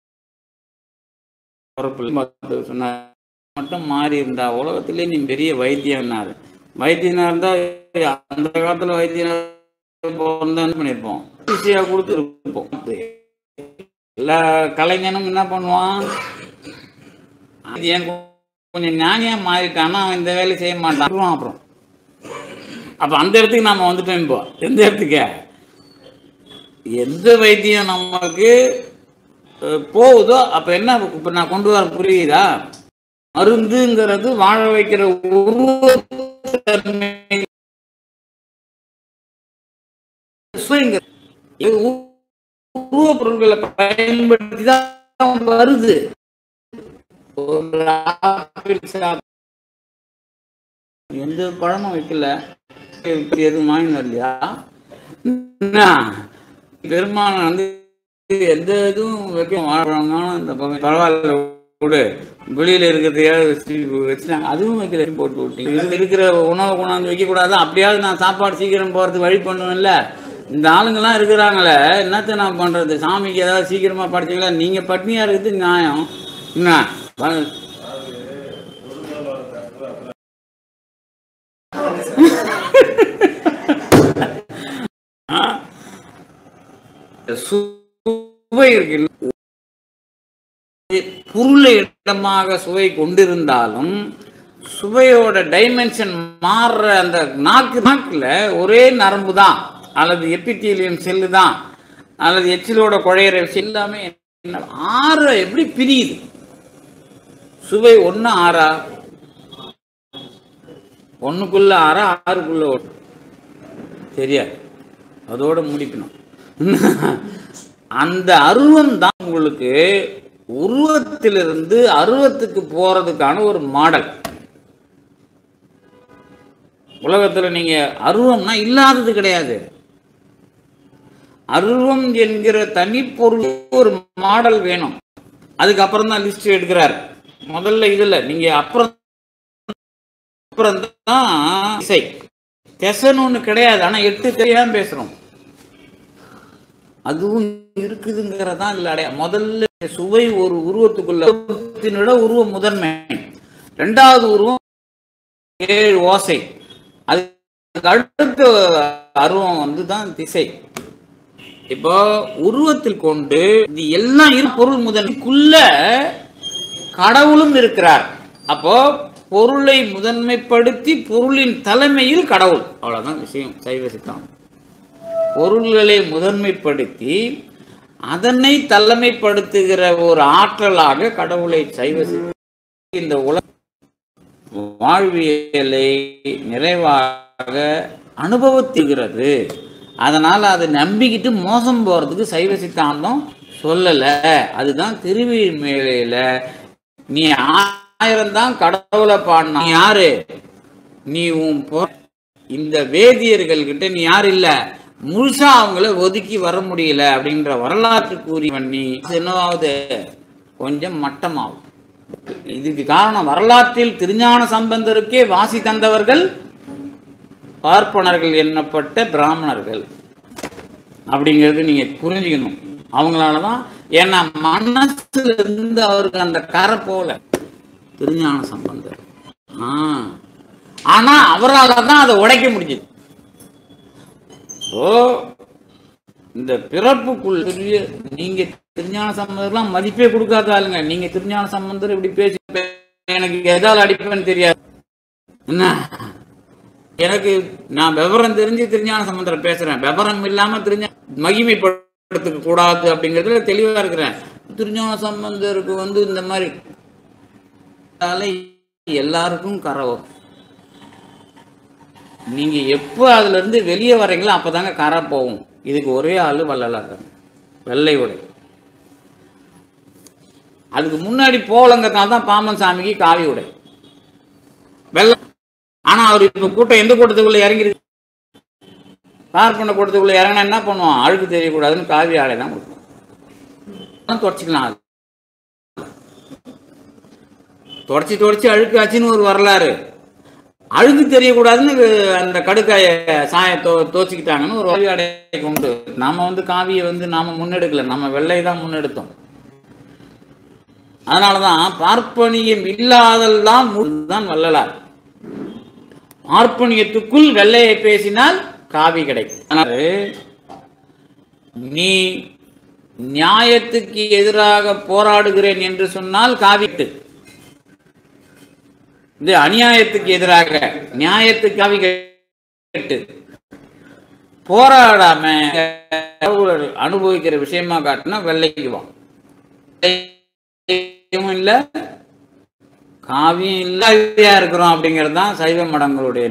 Speaker 4: பிறப்பு சொன்னார் மட்டும் மாறி இருந்தா உலகத்திலே நீ பெரிய வைத்தியம்னாரு வைத்தியனா இருந்தா அந்த காலத்துல வைத்தியனா பிறந்தான்னு பண்ணியிருப்போம் ஈஸியாக கொடுத்து இருப்போம் எல்லா கலைஞனும் என்ன பண்ணுவான் அது என் கொஞ்சம் ஞானியா மாறிட்டான்னா அவன் இந்த வேலையை செய்ய மாட்டான் விட்டுருவான் அப்புறம் அப்ப அந்த இடத்துக்கு நாம வந்துட்டோம் இப்போ எந்த இடத்துக்கு எந்த வைத்தியம் நமக்கு அஹ், போகுதோ அப்ப என்ன இப்ப நான் கொண்டு வர புரியுதா மருந்துங்கிறது வாழ வைக்கிற உருவத்தன்மை சுவைங்க- இது உ- உருவப் பொருட்களை பயன்படுத்தி தான் வருது ஒரு ஆப்பிள் சாப்~ எந்த பழமும் வைக்கல இப்படி எதுவும் வாங்கி வரலையா என்ன பெருமான் வந்து எந்த இதுவும் வைக்க வாழ்றாங்க இந்த பக்கம் பரவாயில்ல விடு வெளியில இருக்கிறதையாவது வச்சு வச்சுட்டாங்க அதுவும் வைக்கல போட்டு விட்டீங்க இதுல இருக்கிற உணவை கொண்டாந்து வைக்க கூடாது அப்படியாவது நான் சாப்பாடு சீக்கிரம் போறதுக்கு வழி பண்ணுவேன்ல இந்த ஆளுங்கெல்லாம் இருக்கிறாங்களே என்னத்த நான் பண்றது சாமிக்கு ஏதாவது சீக்கிரமா படிச்சீங்களா நீங்க பட்னியா இருக்கிறது நியாயம் என்ன வ- சுவை இருக்கு பொருளை இடமாக சுவை கொண்டிருந்தாலும் சுவையோட டைமென்ஷன் மாறுற அந்த நாக்கு நாக்குல ஒரே நரம்பு தான் அல்லது எபித்தீலியம் செல்லு தான் அல்லது எச்சிலோட குழையிற விஷயம் எல்லாமே என்ன ஆற எப்படி பிரியுது சுவை ஒண்ணு ஆறா ஒண்ணுக்குள்ள ஆறா ஆறுக்குள்ள ஒண்ணு தெரியாது அதோட முடிக்கணும் அந்த அருவம் தான் உங்களுக்கு உருவத்திலிருந்து அருவத்துக்கு போறதுக்கான ஒரு மாடல் உலகத்துல நீங்க அருவம்னா இல்லாதது கிடையாது அருவம் என்கிற தனிப்பொருள் ஒரு மாடல் வேணும் அதுக்கப்புறம் தான் லிஸ்ட் எடுக்கிறார் முதல்ல இதுல நீங்க அப்புறம் அப்புறம் தான் இசை தெசன்னு ஒண்ணு கிடையாது ஆனா எட்டு தெரியாம பேசுறோம் அதுவும் இருக்குதுங்கிறதான் இதுல அடைய முதல்ல சுவை ஒரு உருவத்துக்குள்ள உருவத்தினோட உருவம் முதன்மை ரெண்டாவது உருவம் ஏழு ஓசை அதுக்கு அடுத்த அருவம் வந்து தான் திசை இப்போ உருவத்தில் கொண்டு இது எல்லாம் இரு பொருள் முதன்மைக்குள்ள கடவுளும் இருக்கிறார் அப்போ பொருளை முதன்மைப்படுத்தி பொருளின் தலைமையில் கடவுள் அவ்வளவுதான் விஷயம் சைவ சித்தாந்தம் பொருள்களை முதன்மைப்படுத்தி அதனை தலைமைப்படுத்துகிற ஒரு ஆற்றலாக கடவுளை சைவ சித்தாந்தம் இந்த உலக வாழ்வியலை நிறைவாக அனுபவத்துகிறது அதனால அதை நம்பிக்கிட்டு மோசம் போறதுக்கு சைவ சித்தாந்தம் சொல்லல அதுதான் திருவிழிமேலையில நீ ஆயிரம் தான் கடவுளை பாடினா நீ யாரு நீ உன் பொ- இந்த வேதியர்கள் கிட்ட நீ யாரு இல்ல முழுசா அவங்கள ஒதுக்கி வர முடியல அப்படின்ற வரலாற்று கூறி பண்ணி என்னவாவது கொஞ்சம் மட்டமாகும் இதுக்கு காரணம் வரலாற்றில் திருஞான சம்பந்தருக்கே வாசி தந்தவர்கள் பார்ப்பனர்கள் எண்ணப்பட்ட பிராமணர்கள் அப்படிங்கிறது நீங்க புரிஞ்சுக்கணும் அவங்களாலதான் ஏன்னா மனசுல இருந்து அவருக்கு அந்த கரை போல திருஞான சம்பந்தர் ஆ. ஆனா அவரால தான் அதை உடைக்க முடிஞ்சது ஓ இந்த பிறப்புக்குள் பெரிய நீங்க திருஞான சம்பந்தர்லாம் மதிப்பே கொடுக்காத ஆளுங்க நீங்க திருஞான சம்பந்தர் இப்படி பேசி எனக்கு எதால அடிப்பேன்னு தெரியாது என்ன எனக்கு நான் விவரம் தெரிஞ்சு திருஞான சம்பந்தரை பேசுறேன் விவரம் இல்லாம தெரிஞ்ச மகிமைப்படுத்துக்க கூடாது அப்படிங்கிறதுல தெளிவா இருக்கிறேன் திருஞான சம்பந்தருக்கு வந்து இந்த மாதிரி அதனால எல்லாருக்கும் கரை வரும் நீங்க எப்போ அதுல இருந்து வெளியே வர்றீங்களோ அப்பதாங்க கரை போகும் இதுக்கு ஒரே ஆளு வள்ளலார் வெள்ளை உடை அதுக்கு முன்னாடி போலங்கிறதுனால தான் பாம்பன் சாமிக்கு காவி உடை வெள்ளை ஆனா அவர் இப்ப கூட்டம் எந்த கூட்டத்துக்குள்ள இறங்கி பார்ப்பன கூட்டத்துக்குள்ள இறங்கினா என்ன பண்ணுவான் அழுக்கு தெரியக்கூடாதுன்னு காவி ஆடை தான் கொடுப்போம் தொடச்சிக்கலாம் அது தொடச்சி தொடச்சி அழுக்கு ஆச்சுன்னு ஒரு வரலாறு அழுக்கு தெரியக்கூடாதுன்னு அந்த கடுக்காய சாய தோ தோச்சிக்கிட்டாங்கன்னு ஒரு காவி ஆடையை கொண்டு நாம வந்து காவியை வந்து நாம முன்னெடுக்கல நம்ம வெள்ளை தான் முன்னெடுத்தோம் அதனாலதான் பார்ப்பனியம் இல்லாதல் தான் தான் வள்ளலார் பார்ப்பனியத்துக்குள் வெள்ளையை பேசினால் காவி கிடைக்கும் அதனால நீ நியாயத்துக்கு எதிராக போராடுகிறேன் என்று சொன்னால் காவிட்டு இது அநியாயத்துக்கு எதிராக நியாயத்துக்கு காவி கேட்டு போராடாம கடவுளர் அனுபவிக்கிற விஷயமா காட்டினா வெள்ளைக்கு வா வெள்ளையும் இல்ல காவியம் இல்லாதையா இருக்கிறோம் அப்படிங்கிறது தான் சைவ மடங்களுடைய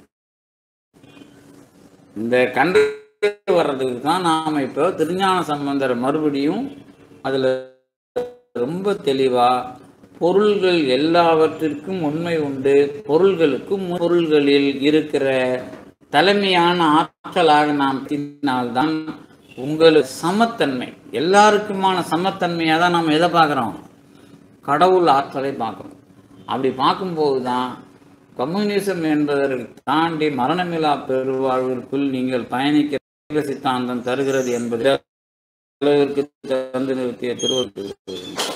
Speaker 4: இந்த கண்டு வர்றதுக்கு தான் நாம இப்போ திருஞான சம்பந்தர் மறுபடியும் அதுல ரொம்ப தெளிவா பொருள்கள் எல்லாவற்றிற்கும் உண்மை உண்டு பொருள்களுக்கும் பொருள்களில் இருக்கிற தலைமையான ஆற்றலாக நாம் தின்னால்தான் உங்களுக்கு சமத்தன்மை எல்லாருக்குமான சமத்தன்மையாக தான் நாம் எதை பார்க்குறோம் கடவுள் ஆற்றலை பார்க்குறோம் அப்படி பார்க்கும்போது தான் கம்யூனிசம் என்பதற்கு தாண்டி மரணமில்லா பெருவாழ்விற்குள் நீங்கள் பயணிக்கிற சைவ சித்தாந்தம் தருகிறது என்பதில் அளவிற்கு தந்து நிறுத்திய திருவள்ளுவர்